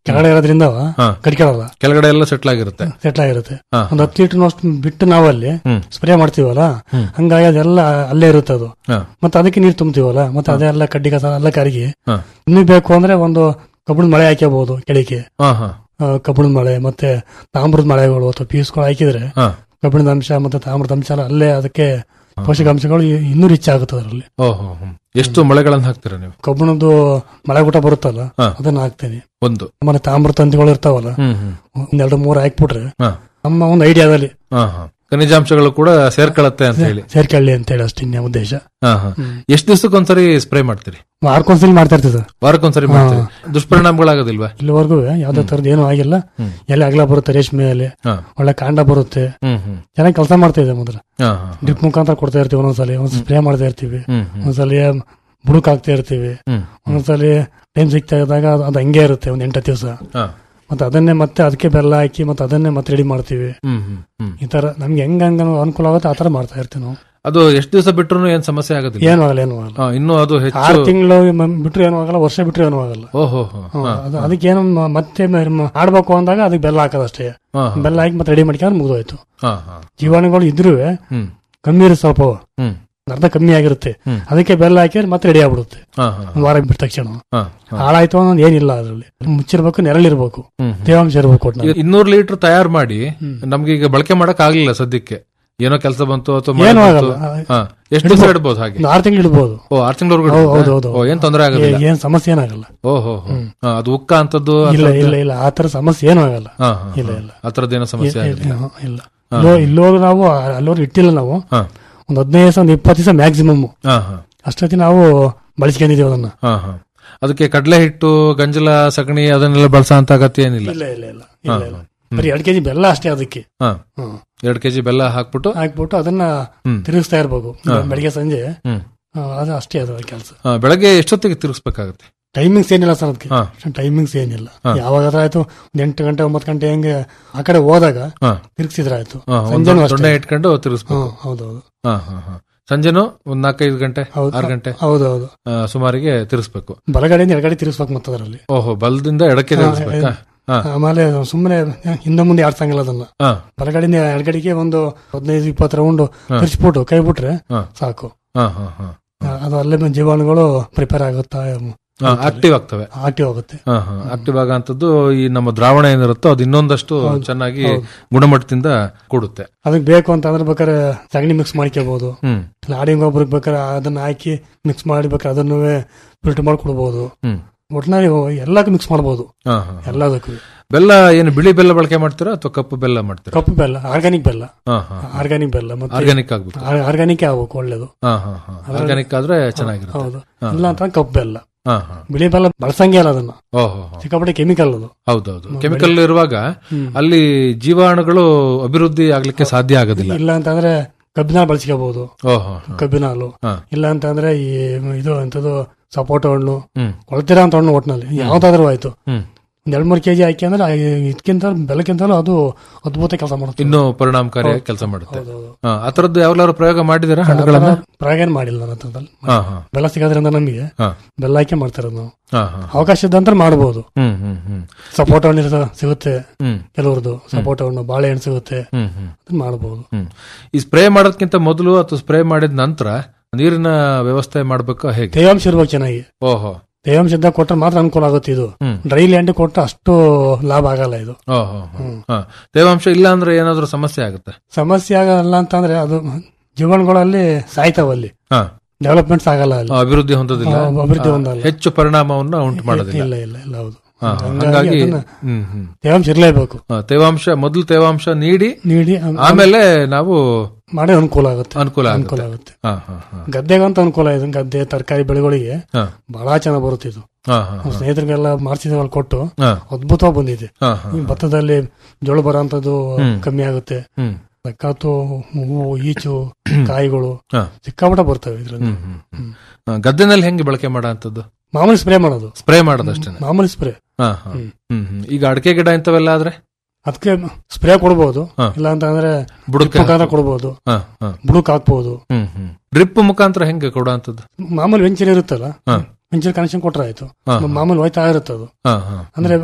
S6: ಕೆಳಗಡೆ ಇರೋದ್ರಿಂದ
S5: ಹಾ.
S6: ಕಡಿಕೊಳ್ಳಲ್ಲ
S5: ಕೆಳಗಡೆ ಎಲ್ಲ ಸೆಟ್ಲ್ ಆಗಿರುತ್ತೆ
S6: ಸೆಟ್ಲ್ ಆಗಿರುತ್ತೆ
S5: ಹಾ.
S6: ಒಂದ್ ಹತ್ತು ಲೀಟರ್ ಅಷ್ಟು ಬಿಟ್ಟು ನಾವು ಅಲ್ಲಿ
S5: ಹ್ಮ್.
S6: ಸ್ಪ್ರೇ ಮಾಡ್ತೀವಲ್ಲ ಹಂಗಾಗಿ ಅದೆಲ್ಲ ಅಲ್ಲೇ ಇರುತ್ತೆ ಅದು
S5: ಹಾ.
S6: ಮತ್ತೆ ಅದಕ್ಕೆ ನೀರು ತುಂಬ್ತೀವಲ್ಲ ಮತ್ತೆ ಅದೆಲ್ಲ ಕಡ್ಡಿ ಕಸ ಎಲ್ಲ ಕರಗಿ
S5: ಹಾ.
S6: ಇನ್ನೂ ಬೇಕು ಅಂದ್ರೆ ಒಂದು ಕಬ್ಬಣ ಮಳೆ ಹಾಕ್ಯಬಹುದು ಕೆಳಗೆ
S5: ಹಾ ಹಾ
S6: ಆ, ಕಬ್ಬಿಣದ ಮಳೆ ಮತ್ತೆ ತಾಮ್ರದ ಮಳೆಗಳು ಅಥವಾ ಪೀಸ್ಗಳು ಹಾಕಿದ್ರೆ
S5: ಹಾ
S6: ಕಬ್ಬಿಣದ ಅಂಶ ಮತ್ತೆ ತಾಮ್ರದ ಅಂಶ ಎಲ್ಲ ಅಲ್ಲೇ ಅದಕ್ಕೆ ಪೋಷಕಾಂಶಗಳು ಇ- ಇನ್ನೂ ರಿಚ್ ಆಗುತ್ತೆ ಅದರಲ್ಲಿ
S5: ಓಹೋ ಹ್ಮ್. ಎಷ್ಟು ಮಳೆಗಳನ್ನ ಹಾಕ್ತೀರಾ ನೀವು
S6: ಕಬ್ಬಿಣದ್ದು ಮಳೆ ಊಟ ಬರುತ್ತಲ್ಲ
S5: ಹಾ.
S6: ಅದನ್ನ ಹಾಕ್ತೇನೆ
S5: ಒಂದು
S6: ಆಮೇಲೆ ತಾಮ್ರ ತಂತಿಗಳು ಇರ್ತಾವಲ್ಲ
S5: ಹ್ಮ್ ಹ್ಮ್
S6: ಒಂದೆರಡು ಮೂರು ಹಾಕ್ಬಿಟ್ರೆ
S5: ಹಾ
S6: ನಮ್ಮ ಒಂದು ಐಡಿಯಾದಲ್ಲಿ
S5: ಹಾ ಹಾ ಖನಿಜಾಂಶಗಳು ಕೂಡ ಸೇರ್ಕೊಳ್ಳುತ್ತೆ ಅಂತ ಹೇಳಿ
S6: ಸೇರ್ಕೊಳ್ಳಿ ಅಂತ ಹೇಳಿ ಅಷ್ಟೇ ಇನ್ನೇ ಉದ್ದೇಶ
S5: ಹಾ ಹಾ ಎಷ್ಟು ದಿವಸಕ್ಕೊಂದ್ಸರಿ ಸ್ಪ್ರೇ ಮಾಡ್ತೀರಿ
S6: ವಾರಕ್ಕೊಂದ್ಸಲಿ ಮಾಡ್ತಾ ಇರ್ತಿದ್ದೆ
S5: ವಾರಕ್ಕೊಂದ್ಸರಿ ಮಾಡ್ತೀರಿ ದುಷ್ಪರಿಣಾಮಗಳಾಗೋದಿಲ್ವಾ
S6: ಇಲ್ಲಿವರೆಗೂ ಯಾವ್ದೇ ತರದ್ ಏನೂ ಆಗಿಲ್ಲ ಎಲೆ ಅಗಲ ಬರುತ್ತೆ ರೇಷ್ಮೆ ಎಲೆ
S5: ಹಾ
S6: ಒಳ್ಳೆ ಕಾಂಡ ಬರುತ್ತೆ
S5: ಹ್ಮ್ ಹ್ಮ್
S6: ಚೆನ್ನಾಗಿ ಕೆಲಸ ಮಾಡ್ತಾ ಇದೆ ಮೊದಲು
S5: ಹಾ ಹಾ
S6: ಡ್ರಿಪ್ ಮುಖಾಂತರ ಕೊಡ್ತಾ ಇರ್ತೀವಿ ಒಂದೊಂದ್ಸಲಿ ಒಂದ್ಸಲ ಸ್ಪ್ರೇ ಮಾಡ್ತಾ ಇರ್ತೀವಿ
S5: ಹ್ಮ್ ಹ್ಮ್
S6: ಒಂದ್ಸಲಿ ಬುಡಕ್ ಹಾಕ್ತಾ ಇರ್ತೀವಿ
S5: ಹ್ಮ್
S6: ಒಂದೊಂದ್ಸಲಿ ಟೈಮ್ ಸಿಗ್ತಾ ಇದ್ದಾಗ ಅದು- ಅದು ಹಂಗೆ ಇರುತ್ತೆ ಒಂದ್ ಎಂಟು ದಿವಸ
S5: ಹಾ
S6: ಮತ್ತೆ ಅದನ್ನೇ ಮತ್ತೆ ಅದಕ್ಕೆ ಬೆಲ್ಲ ಹಾಕಿ ಮತ್ತೆ ಅದನ್ನೇ ಮತ್ತೆ ರೆಡಿ ಮಾಡ್ತೀವಿ
S5: ಹ್ಮ್ ಹ್ಮ್ ಹ್ಮ್
S6: ಈ ತರ ನಮ್ಗೆ ಹೆಂಗ ಹಂಗ ಅನುಕೂಲ ಆಗುತ್ತೆ ಆ ತರ ಮಾಡ್ತಾ ಇರ್ತೀವಿ ನಾವು
S5: ಅದು ಎಷ್ಟು ದಿವಸ ಬಿಟ್ರು ಏನ್ ಸಮಸ್ಯೆ ಆಗೋದಿಲ್ಲ
S6: ಏನು ಆಗಲ್ಲ ಏನು ಆಗಲ್ಲ
S5: ಹಾ, ಇನ್ನೂ ಅದು ಹೆಚ್ಚು
S6: ಆರು ತಿಂಗಳು ಬಿಟ್ರೆ ಏನೂ ಆಗಲ್ಲ ವರ್ಷ ಬಿಟ್ರೆ ಏನೂ ಆಗಲ್ಲ
S5: ಓಹೋ ಹೋ
S6: ಹ್ಮ್, ಅದು ಅದಕ್ಕೆ ಏನು ಮ- ಮತ್ತೆ ಮ- ಮ- ಆಡ್ಬೇಕು ಅಂದಾಗ ಅದಕ್ಕೆ ಬೆಲ್ಲ ಹಾಕೋದಷ್ಟೇ
S5: ಹಾ
S6: ಬೆಲ್ಲ ಹಾಕಿ ಮತ್ತೆ ರೆಡಿ ಮಾಡ್ಕೊಂಡು ಮುಗಿದೋಯ್ತು
S5: ಹಾ ಹಾ
S6: ಜೀವಾಣುಗಳು ಇದ್ರೂ
S5: ಹ್ಮ್
S6: ಕಮ್ಮಿ ಇರುತ್ತೆ ಸ್ವಲ್ಪ
S5: ಹ್ಮ್
S6: ಒಂದ್ ಅರ್ಧ ಕಮ್ಮಿ ಆಗಿರುತ್ತೆ
S5: ಹ್ಮ್.
S6: ಅದಕ್ಕೆ ಬೆಲ್ಲ ಹಾಕಿದ್ರೆ ಮತ್ತೆ ರೆಡಿ ಆಗ್ಬಿಡುತ್ತೆ
S5: ಹಾ ಹಾ
S6: ಒಂದ್ ವಾರ ಬಿಟ್ಟ ತಕ್ಷಣ
S5: ಹಾ ಹಾ
S6: ಹಾಳಾಯ್ತು ಅನ್ನೋದು ಏನಿಲ್ಲ ಅದ್ರಲ್ಲಿ ಮುಚ್ಚಿರ್ಬೇಕು ನೆರಳಿರ್ಬೇಕು
S5: ಹ್ಮ್
S6: ತೇವಾಂಶ ಇರ್ಬೇಕು ಒಟ್ನಲ್ಲಿ.
S5: ಈಗ ಇನ್ನೂರು ಲೀಟರ್ ತಯಾರು ಮಾಡಿ ನಮ್ಗೆ ಈಗ ಬಳಕೆ ಮಾಡಕ್ ಆಗ್ಲಿಲ್ಲ ಸದ್ಯಕ್ಕೆ ಏನೋ ಕೆಲಸ ಬಂತು ಅಥವಾ ಮಳೆ
S6: ಏನೂ
S5: ಬಂತು.
S6: ಆಗಲ್ಲ.
S5: ಹಾ ಎಷ್ಟು ದಿವಸ ಇಡ್ಬೋದು ಹಾಗೆ
S6: ಒಂದು ಆರು ತಿಂಗಳು ಇಡ್ಬೋದು
S5: ಓ ಆರು ತಿಂಗಳವರೆಗೂ
S6: ಹೌದು, ಹೌದು, ಹೌದು.
S5: ಓ ಏನ್ ತೊಂದರೆ
S6: ಏ-
S5: ಆಗೋದಿಲ್ಲ
S6: ಏನ್ ಸಮಸ್ಯೆ ಏನಾಗಲ್ಲ
S5: ಓಹೋ ಹೋ. ಹಾ, ಅದು ಉಕ್ಕ ಅಂತದ್ದು
S6: ಇಲ್ಲ ಇಲ್ಲ ಇಲ್ಲ ಆ ತರ ಸಮಸ್ಯೆ ಏನೂ ಆಗಲ್ಲ
S5: ಹಾ ಹಾ
S6: ಇಲ್ಲ ಇಲ್ಲ
S5: ಆತರದ್ದೇನೋ ಸಮಸ್ಯೆ
S6: ಇಲ್ಲ,
S5: ಆಗೋದಿಲ್ಲ
S6: ಇಲ್ಲ, ಇಲ್ಲ ಇಲ್ಲೋ ಇಲ್ಲೋರು ನಾವು ಅಲ್ಲೋರು ಇಟ್ಟಿಲ್ಲ ನಾವು
S5: ಹಾ
S6: ಒಂದ್ ಹದಿನೈದು ದಿವಸ ಒಂದು ಇಪ್ಪತ್ತು ದಿವಸ ಮ್ಯಾಕ್ಸಿಮಮ್
S5: ಹಾ ಹಾ
S6: ಅಷ್ಟೊತ್ತಿ ನಾವು ಬಳಸ್ಕೊಂಡಿದೀವಿ ಅದನ್ನ
S5: ಹಾ ಹಾ ಅದಕ್ಕೆ ಕಡಲೆ ಹಿಟ್ಟು ಗಂಜಲ ಸಗಣಿ ಅದನ್ನೆಲ್ಲ ಬಳಸೋ ಅಂತ ಅಗತ್ಯ ಏನಿಲ್ಲ
S6: ಇಲ್ಲ ಇಲ್ಲ ಇಲ್ಲ ಇಲ್ಲ ಇಲ್ಲ ಬರೀ ಎರಡು ಕೆಜಿ ಬೆಲ್ಲ ಅಷ್ಟೇ ಅದಕ್ಕೆ
S5: ಹಾ
S6: ಹ್ಮ್.
S5: ಎರಡ್ ಕೆಜಿ ಬೆಲ್ಲ ಹಾಕ್ಬಿಟ್ಟು
S6: ಹಾಕ್ಬಿಟ್ಟು ಅದನ್ನ
S5: ಹ್ಮ್.
S6: ತಿರುಗಿಸ್ತಾ ಇರ್ಬೇಕು ಬೆಳಿಗ್ಗೆ ಸಂಜೆ
S5: ಹ್ಮ್
S6: ಆ, ಅದು ಅಷ್ಟೇ ಅದು ಕೆಲಸ
S5: ಹಾ, ಬೆಳಗ್ಗೆ ಎಷ್ಟೊತ್ತಿಗೆ ತಿರುಗಿಸ್ಬೇಕಾಗತ್ತೆ
S6: ಟೈಮಿಂಗ್ಸ್ ಏನಿಲ್ಲ ಸರ್ ಅದಕ್ಕೆ
S5: ಹಾ.
S6: ಟೈಮಿಂಗ್ಸ್ ಏನಿಲ್ಲ ಯಾವಾಗಾದ್ರೂ ಆಯ್ತು ಒಂದ್ ಎಂಟು ಗಂಟೆ ಒಂಬತ್ತು ಗಂಟೆ ಹೆಂಗೆ ಆ ಕಡೆ ಹೋದಾಗ
S5: ಹಾ
S6: ತಿರುಗಿಸಿದ್ರೆ ಆಯ್ತು
S5: ಹಾ, ಒಂದು
S6: ಸಂಜೆನೂ
S5: ದೊಣ್ಣೆ
S6: ಅಷ್ಟೇ
S5: ಇಟ್ಕೊಂಡು ತಿರುಗಿಸ್ಬೇಕು
S6: ಹ್ಮ್ ಹೌದೌದು
S5: ಹಾ ಹಾ ಹಾ ಸಂಜೆನು ಒಂದ್ ನಾಲ್ಕೈದು ಗಂಟೆ
S6: ಹೌದು.
S5: ಆರು ಗಂಟೆ
S6: ಹೌದೌದು
S5: ಆ, ಸುಮಾರಿಗೆ ತಿರುಗಿಸ್ಬೇಕು
S6: ಬಲಗಡೆಯಿಂದ ಎಡಗಡೆ ತಿರುಗಿಸ್ಬೇಕು ಮತ್ತೆ ಅದರಲ್ಲಿ
S5: ಓಹೋ ಬಲದಿಂದ ಎಡಕ್ಕೆ ತಿರುಗಿಸ್ಬೇಕಾ ಹಾ
S6: ಆಮೇಲೆ ಸುಮ್ಮನೆ ಹಿಂದೆ ಮುಂದೆ ಆಡ್ಸಂಗಿಲ್ಲ ಅದನ್ನ
S5: ಹಾ
S6: ಬಲಗಡೆಯಿಂದ ಎಡಗಡೆಗೆ ಒಂದು ಹದಿನೈದು ಇಪ್ಪತ್ತು ರೌಂಡ್ ತಿರ್ಸ್ಬಿಟ್ಟು ಕೈ ಬಿಟ್ರೆ
S5: ಹಾ.
S6: ಸಾಕು
S5: ಹಾ ಹಾ ಹಾ
S6: ಅದು ಅಲ್ಲೇ ಜೀವಾಣುಗಳು ಪ್ರಿಪೇರ್ ಆಗುತ್ತಾ
S5: ಆಕ್ಟಿವ್ ಆಗ್ತವೆ
S6: ಆಕ್ಟಿವ್ ಆಗುತ್ತೆ
S5: ಹಾ ಹಾ ಆಕ್ಟಿವ್ ಆಗಂತದ್ದು ಈ ನಮ್ಮ ದ್ರಾವಣ ಏನಿರುತ್ತೋ ಅದು ಇನ್ನೊಂದಷ್ಟು ಚೆನ್ನಾಗಿ ಗುಣಮಟ್ಟದಿಂದ ಕೂಡುತ್ತೆ
S6: ಅದಕ್ಕೆ ಬೇಕು ಅಂತ ಅಂದ್ರೆ ಬೇಕಾದ್ರೆ ಸಗಣಿ ಮಿಕ್ಸ್ ಮಾಡ್ಕೋಬಹುದು
S5: ಹ್ಮ್
S6: ಲಾಡಿ ಗೊಬ್ಬರಕ್ಕೆ ಬೇಕಾದ್ರೆ ಅದನ್ನ ಹಾಕಿ ಮಿಕ್ಸ್ ಮಾಡಿ ಬೇಕಾದ್ರೆ ಅದನ್ನು ಫಿಲ್ಟರ್ ಮಾಡಿ ಕೊಡ್ಬೋದು
S5: ಹ್ಮ್
S6: ಒಟ್ಟಿನಲ್ಲಿ ಎಲ್ಲಕ್ಕೂ ಮಿಕ್ಸ್ ಮಾಡ್ಬೋದು
S5: ಹಾ ಹಾ
S6: ಎಲ್ಲದಕ್ಕೂ
S5: ಬೆಲ್ಲ ಏನು ಬಿಳಿ ಬೆಲ್ಲ ಬಳಕೆ ಮಾಡ್ತೀರಾ ಅಥವಾ ಕಪ್ಪು ಬೆಲ್ಲ ಮಾಡ್ತೀರಾ
S6: ಕಪ್ಪು ಬೆಲ್ಲ ಆರ್ಗಾನಿಕ್ ಬೆಲ್ಲ
S5: ಹಾ ಹಾ
S6: ಆರ್ಗಾನಿಕ್ ಬೆಲ್ಲ ಮತ್ತೆ
S5: ಆರ್ಗ್ಯಾನಿಕ್ ಆಗ್ಬೇಕು
S6: ಆರ್ಗಾನಿಕ್ ಆಗ್ಬೇಕು ಒಳ್ಳೇದು
S5: ಹಾ ಹಾ ಹಾ ಆರ್ಗ್ಯಾನಿಕ್ ಆದ್ರೆ ಚೆನ್ನಾಗಿರುತ್ತೆ
S6: ಹೌದು ಇಲ್ಲ ಅಂತ ಕಪ್ಪು ಬೆಲ್ಲ
S5: ಹಾ ಹಾ
S6: ಬಿಳಿ ಬೆಲ್ಲ ಬಳಸಂಗೇ ಇಲ್ಲ ಅದನ್ನ
S5: ಓಹೋ ಹೋ.
S6: ಸಿಕ್ಕಾಪಟ್ಟೆ ಕೆಮಿಕಲ್ ಅದು
S5: ಹೌದೌದು ಕೆಮಿಕಲ್ ಇರುವಾಗ ಅಲ್ಲಿ ಜೀವಾಣುಗಳು ಅಭಿವೃದ್ಧಿ ಆಗ್ಲಿಕ್ಕೆ ಸಾಧ್ಯ ಆಗೋದಿಲ್ಲ
S6: ಇಲ್ಲ ಅಂತಂದ್ರೆ ಕಬ್ಬಿನ ಬಳಸ್ಕೋಬಹುದು
S5: ಓಹೋ
S6: ಕಬ್ಬಿನ ಹಾಲು
S5: ಹಾ.
S6: ಇಲ್ಲ ಅಂತಂದ್ರೆ ಈ ಇದು ಎಂತದು ಸಪೋಟ ಹಣ್ಣು
S5: ಹ್ಮ್
S6: ಕೊಳ್ತಿರ ಅಂತ ಹಣ್ಣು ಒಟ್ಟಿನಲ್ಲಿ ಯಾವ್ದಾದ್ರು ಆಯ್ತು
S5: ಹ್ಮ್
S6: ಒಂದ್ ಎರಡ್ ಮೂರು ಕೆಜಿ ಹಾಕಿ ಅಂದ್ರೆ ಇದಕ್ಕಿಂತ ಬೆಲಕ್ಕಿಂತಲೂ ಅದು ಅದ್ಭುತ ಕೆಲಸ ಮಾಡುತ್ತೆ
S5: ಇನ್ನೂ ಪರಿಣಾಮಕಾರಿಯಾಗಿ ಕೆಲಸ ಮಾಡುತ್ತೆ
S6: ಹೌದೌದು.
S5: ಹಾ ಆ ತರದ್ದು ಯಾವ್ದಾದ್ರು ಪ್ರಯೋಗ ಮಾಡಿದಿರಾ ಹಣ್ಣುಗಳನ್ನ
S6: ಪ್ರಯೋಗ ಏನ್ ಮಾಡಿಲ್ಲ ನನ್ನ ಹತ್ರದಲ್ಲಿ
S5: ಹಾ ಹಾ
S6: ಬೆಲ್ಲ ಸಿಗೋದ್ರಿಂದ ನಮಗೆ
S5: ಹಾ
S6: ಬೆಲ್ಲ ಹಾಕಿ ಮಾಡ್ತಿರೋದು ನಾವು
S5: ಹಾ ಹಾ
S6: ಅವಕಾಶ ಇದ್ದಂತ ಮಾಡ್ಬೋದು
S5: ಹ್ಮ್ ಹ್ಮ್ ಹ್ಮ್
S6: ಸಪೋಟ ಹಣ್ಣು ಇರ್ತದೆ, ಸಿಗುತ್ತೆ
S5: ಹ್ಮ್
S6: ಕೆಲವ್ರದ್ದು ಸಪೋಟ ಹಣ್ಣು ಬಾಳೆಹಣ್ಣು ಸಿಗುತ್ತೆ
S5: ಹ್ಮ್ ಹ್ಮ್
S6: ಅದನ್ನ ಮಾಡ್ಬೋದು
S5: ಹ್ಮ್ ಈ ಸ್ಪ್ರೇ ಮಾಡೋದಕ್ಕಿಂತ ಮೊದಲು ಅಥವಾ ಸ್ಪ್ರೇ ಮಾಡಿದ ನಂತರ ನೀರಿನ ವ್ಯವಸ್ಥೆ ಮಾಡ್ಬೇಕು ಹೇಗೆ
S6: ತೇವಾಂಶ ಇರ್ಬೇಕು ಚೆನ್ನಾಗಿ
S5: ಓಹೋ
S6: ತೇವಾಂಶ ಇದ್ದಾಗ ಕೊಟ್ರೆ ಮಾತ್ರ ಅನುಕೂಲ ಆಗುತ್ತೆ ಇದು
S5: ಹ್ಮ್.
S6: ಡ್ರೈ ಲ್ಯಾಂಡ್ ಕೊಟ್ರೆ ಅಷ್ಟು ಲಾಭ ಆಗಲ್ಲ ಇದು
S5: ಓಹೋ ಹಾ ತೇವಾಂಶ ಇಲ್ಲ ಅಂದ್ರೆ ಏನಾದ್ರೂ ಸಮಸ್ಯೆ ಆಗುತ್ತೆ
S6: ಸಮಸ್ಯೆ ಆಗಲ್ಲ ಅಂತಂದ್ರೆ ಅದು ಜೀವನಗಳಲ್ಲಿ ಸಾಯ್ತಾವಲ್ಲಿ
S5: ಹಾ
S6: ಡೆವಲಪ್ಮೆಂಟ್ಸ್ ಆಗಲ್ಲ ಅಲ್ಲಿ
S5: ಅಭಿವೃದ್ಧಿ ಹೊಂದೋದಿಲ್ಲ
S6: ಆ, ಅಭಿವೃದ್ಧಿ ಹೊಂದಲ್ಲ.
S5: ಹೆಚ್ಚು ಪರಿಣಾಮವನ್ನ ಉಂಟು ಮಾಡೋದಿಲ್ಲ
S6: ಇಲ್ಲ ಇಲ್ಲ ಇಲ್ಲ ಹೌದು
S5: ಹಾ,
S6: ಹಂಗಾಗಿ
S5: ಹಂಗಾಗಿ
S6: ಅದನ್ನ
S5: ಹ್ಮ್ ಹ್ಮ್
S6: ತೇವಾಂಶ ಇರಲೇಬೇಕು
S5: ಹಾ, ತೇವಾಂಶ ಮೊದಲು ತೇವಾಂಶ ನೀಡಿ
S6: ನೀಡಿ ಆಮ್-
S5: ಆಮೇಲೆ ನಾವು
S6: ಮಾಡಿ ಅನುಕೂಲ ಆಗುತ್ತೆ
S5: ಅನುಕೂಲ
S6: ಅನುಕೂಲ
S5: ಆಗುತ್ತೆ
S6: ಆಗುತ್ತೆ
S5: ಹಾ ಹಾ ಹಾ
S6: ಗದ್ದೆಗಂತ ಅನುಕೂಲ ಇದೆ ಗದ್ದೆ ತರಕಾರಿ ಬೆಳೆಗಳಿಗೆ
S5: ಹಾ
S6: ಬಹಳ ಚೆನ್ನಾಗಿ ಬರುತ್ತೆ ಇದು
S5: ಹಾ ಹಾ
S6: ನಮ್ಮ ಸ್ನೇಹಿತರಿಗೆಲ್ಲ ಮಾಡ್ಸಿದ್ವಲ್ಲಿ ಕೊಟ್ಟು
S5: ಹಾ
S6: ಅದ್ಭುತವಾಗಿ ಬಂದಿದೆ
S5: ಹಾ ಹಾ
S6: ಈ ಭತ್ತದಲ್ಲಿ ಜೋಳ ಬರೋಂಥದ್ದು ಕಮ್ಮಿ ಆಗುತ್ತೆ
S5: ಹ್ಮ್
S6: ಸಕ್ಕಾತು ಹೂವು ಈಚು ಕಾಯಿಗಳು
S5: ಹಾ
S6: ಸಿಕ್ಕಾಪಟ್ಟೆ ಬರ್ತವೆ ಇದ್ರಲ್ಲಿ
S5: ಹ್ಮ್ ಹ್ಮ್ ಹ್ಮ್. ಹಾ, ಗದ್ದೆನಲ್ಲಿ ಹೆಂಗೆ ಬಳಕೆ ಮಾಡೋ ಅಂತದ್ದು
S6: ಮಾಮೂಲಿ ಸ್ಪ್ರೇ ಮಾಡೋದು
S5: ಸ್ಪ್ರೇ ಮಾಡೋದಷ್ಟೇ
S6: ಮಾಮೂಲಿ ಸ್ಪ್ರೇ
S5: ಹಾ ಹಾ ಹ್ಮ್ ಹ್ಮ್ ಈಗ ಅಡಕೆ ಗಿಡ ಇಂಥವೆಲ್ಲ ಆದ್ರೆ
S6: ಅದಕ್ಕೆ ಸ್ಪ್ರೇ ಕೊಡ್ಬೋದು
S5: ಹಾ.
S6: ಇಲ್ಲ ಅಂತಂದ್ರೆ
S5: ಬುಡಕ್ಕೆ
S6: ಮುಖಾಂತರ ಕೊಡ್ಬೋದು
S5: ಹಾ ಹಾ
S6: ಬುಡಕ್ ಹಾಕ್ಬೋದು
S5: ಹ್ಮ್ ಹ್ಮ್ ಡ್ರಿಪ್ ಮುಖಾಂತರ ಹೆಂಗೆ ಕೊಡೋ ಅಂತದ್ದು
S6: ಮಾಮೂಲಿ ವೆಂಚರ್ ಇರುತ್ತಲ್ಲ
S5: ಹಾ
S6: ವೆಂಚರ್ ಕನೆಕ್ಷನ್ ಕೊಟ್ರೆ ಆಯ್ತು
S5: ಹಾ,
S6: ಮಾಮೂಲಿ ಹೋಯ್ತಾ ಇರುತ್ತೆ ಅದು
S5: ಹಾ ಹಾ
S6: ಅಂದ್ರೆ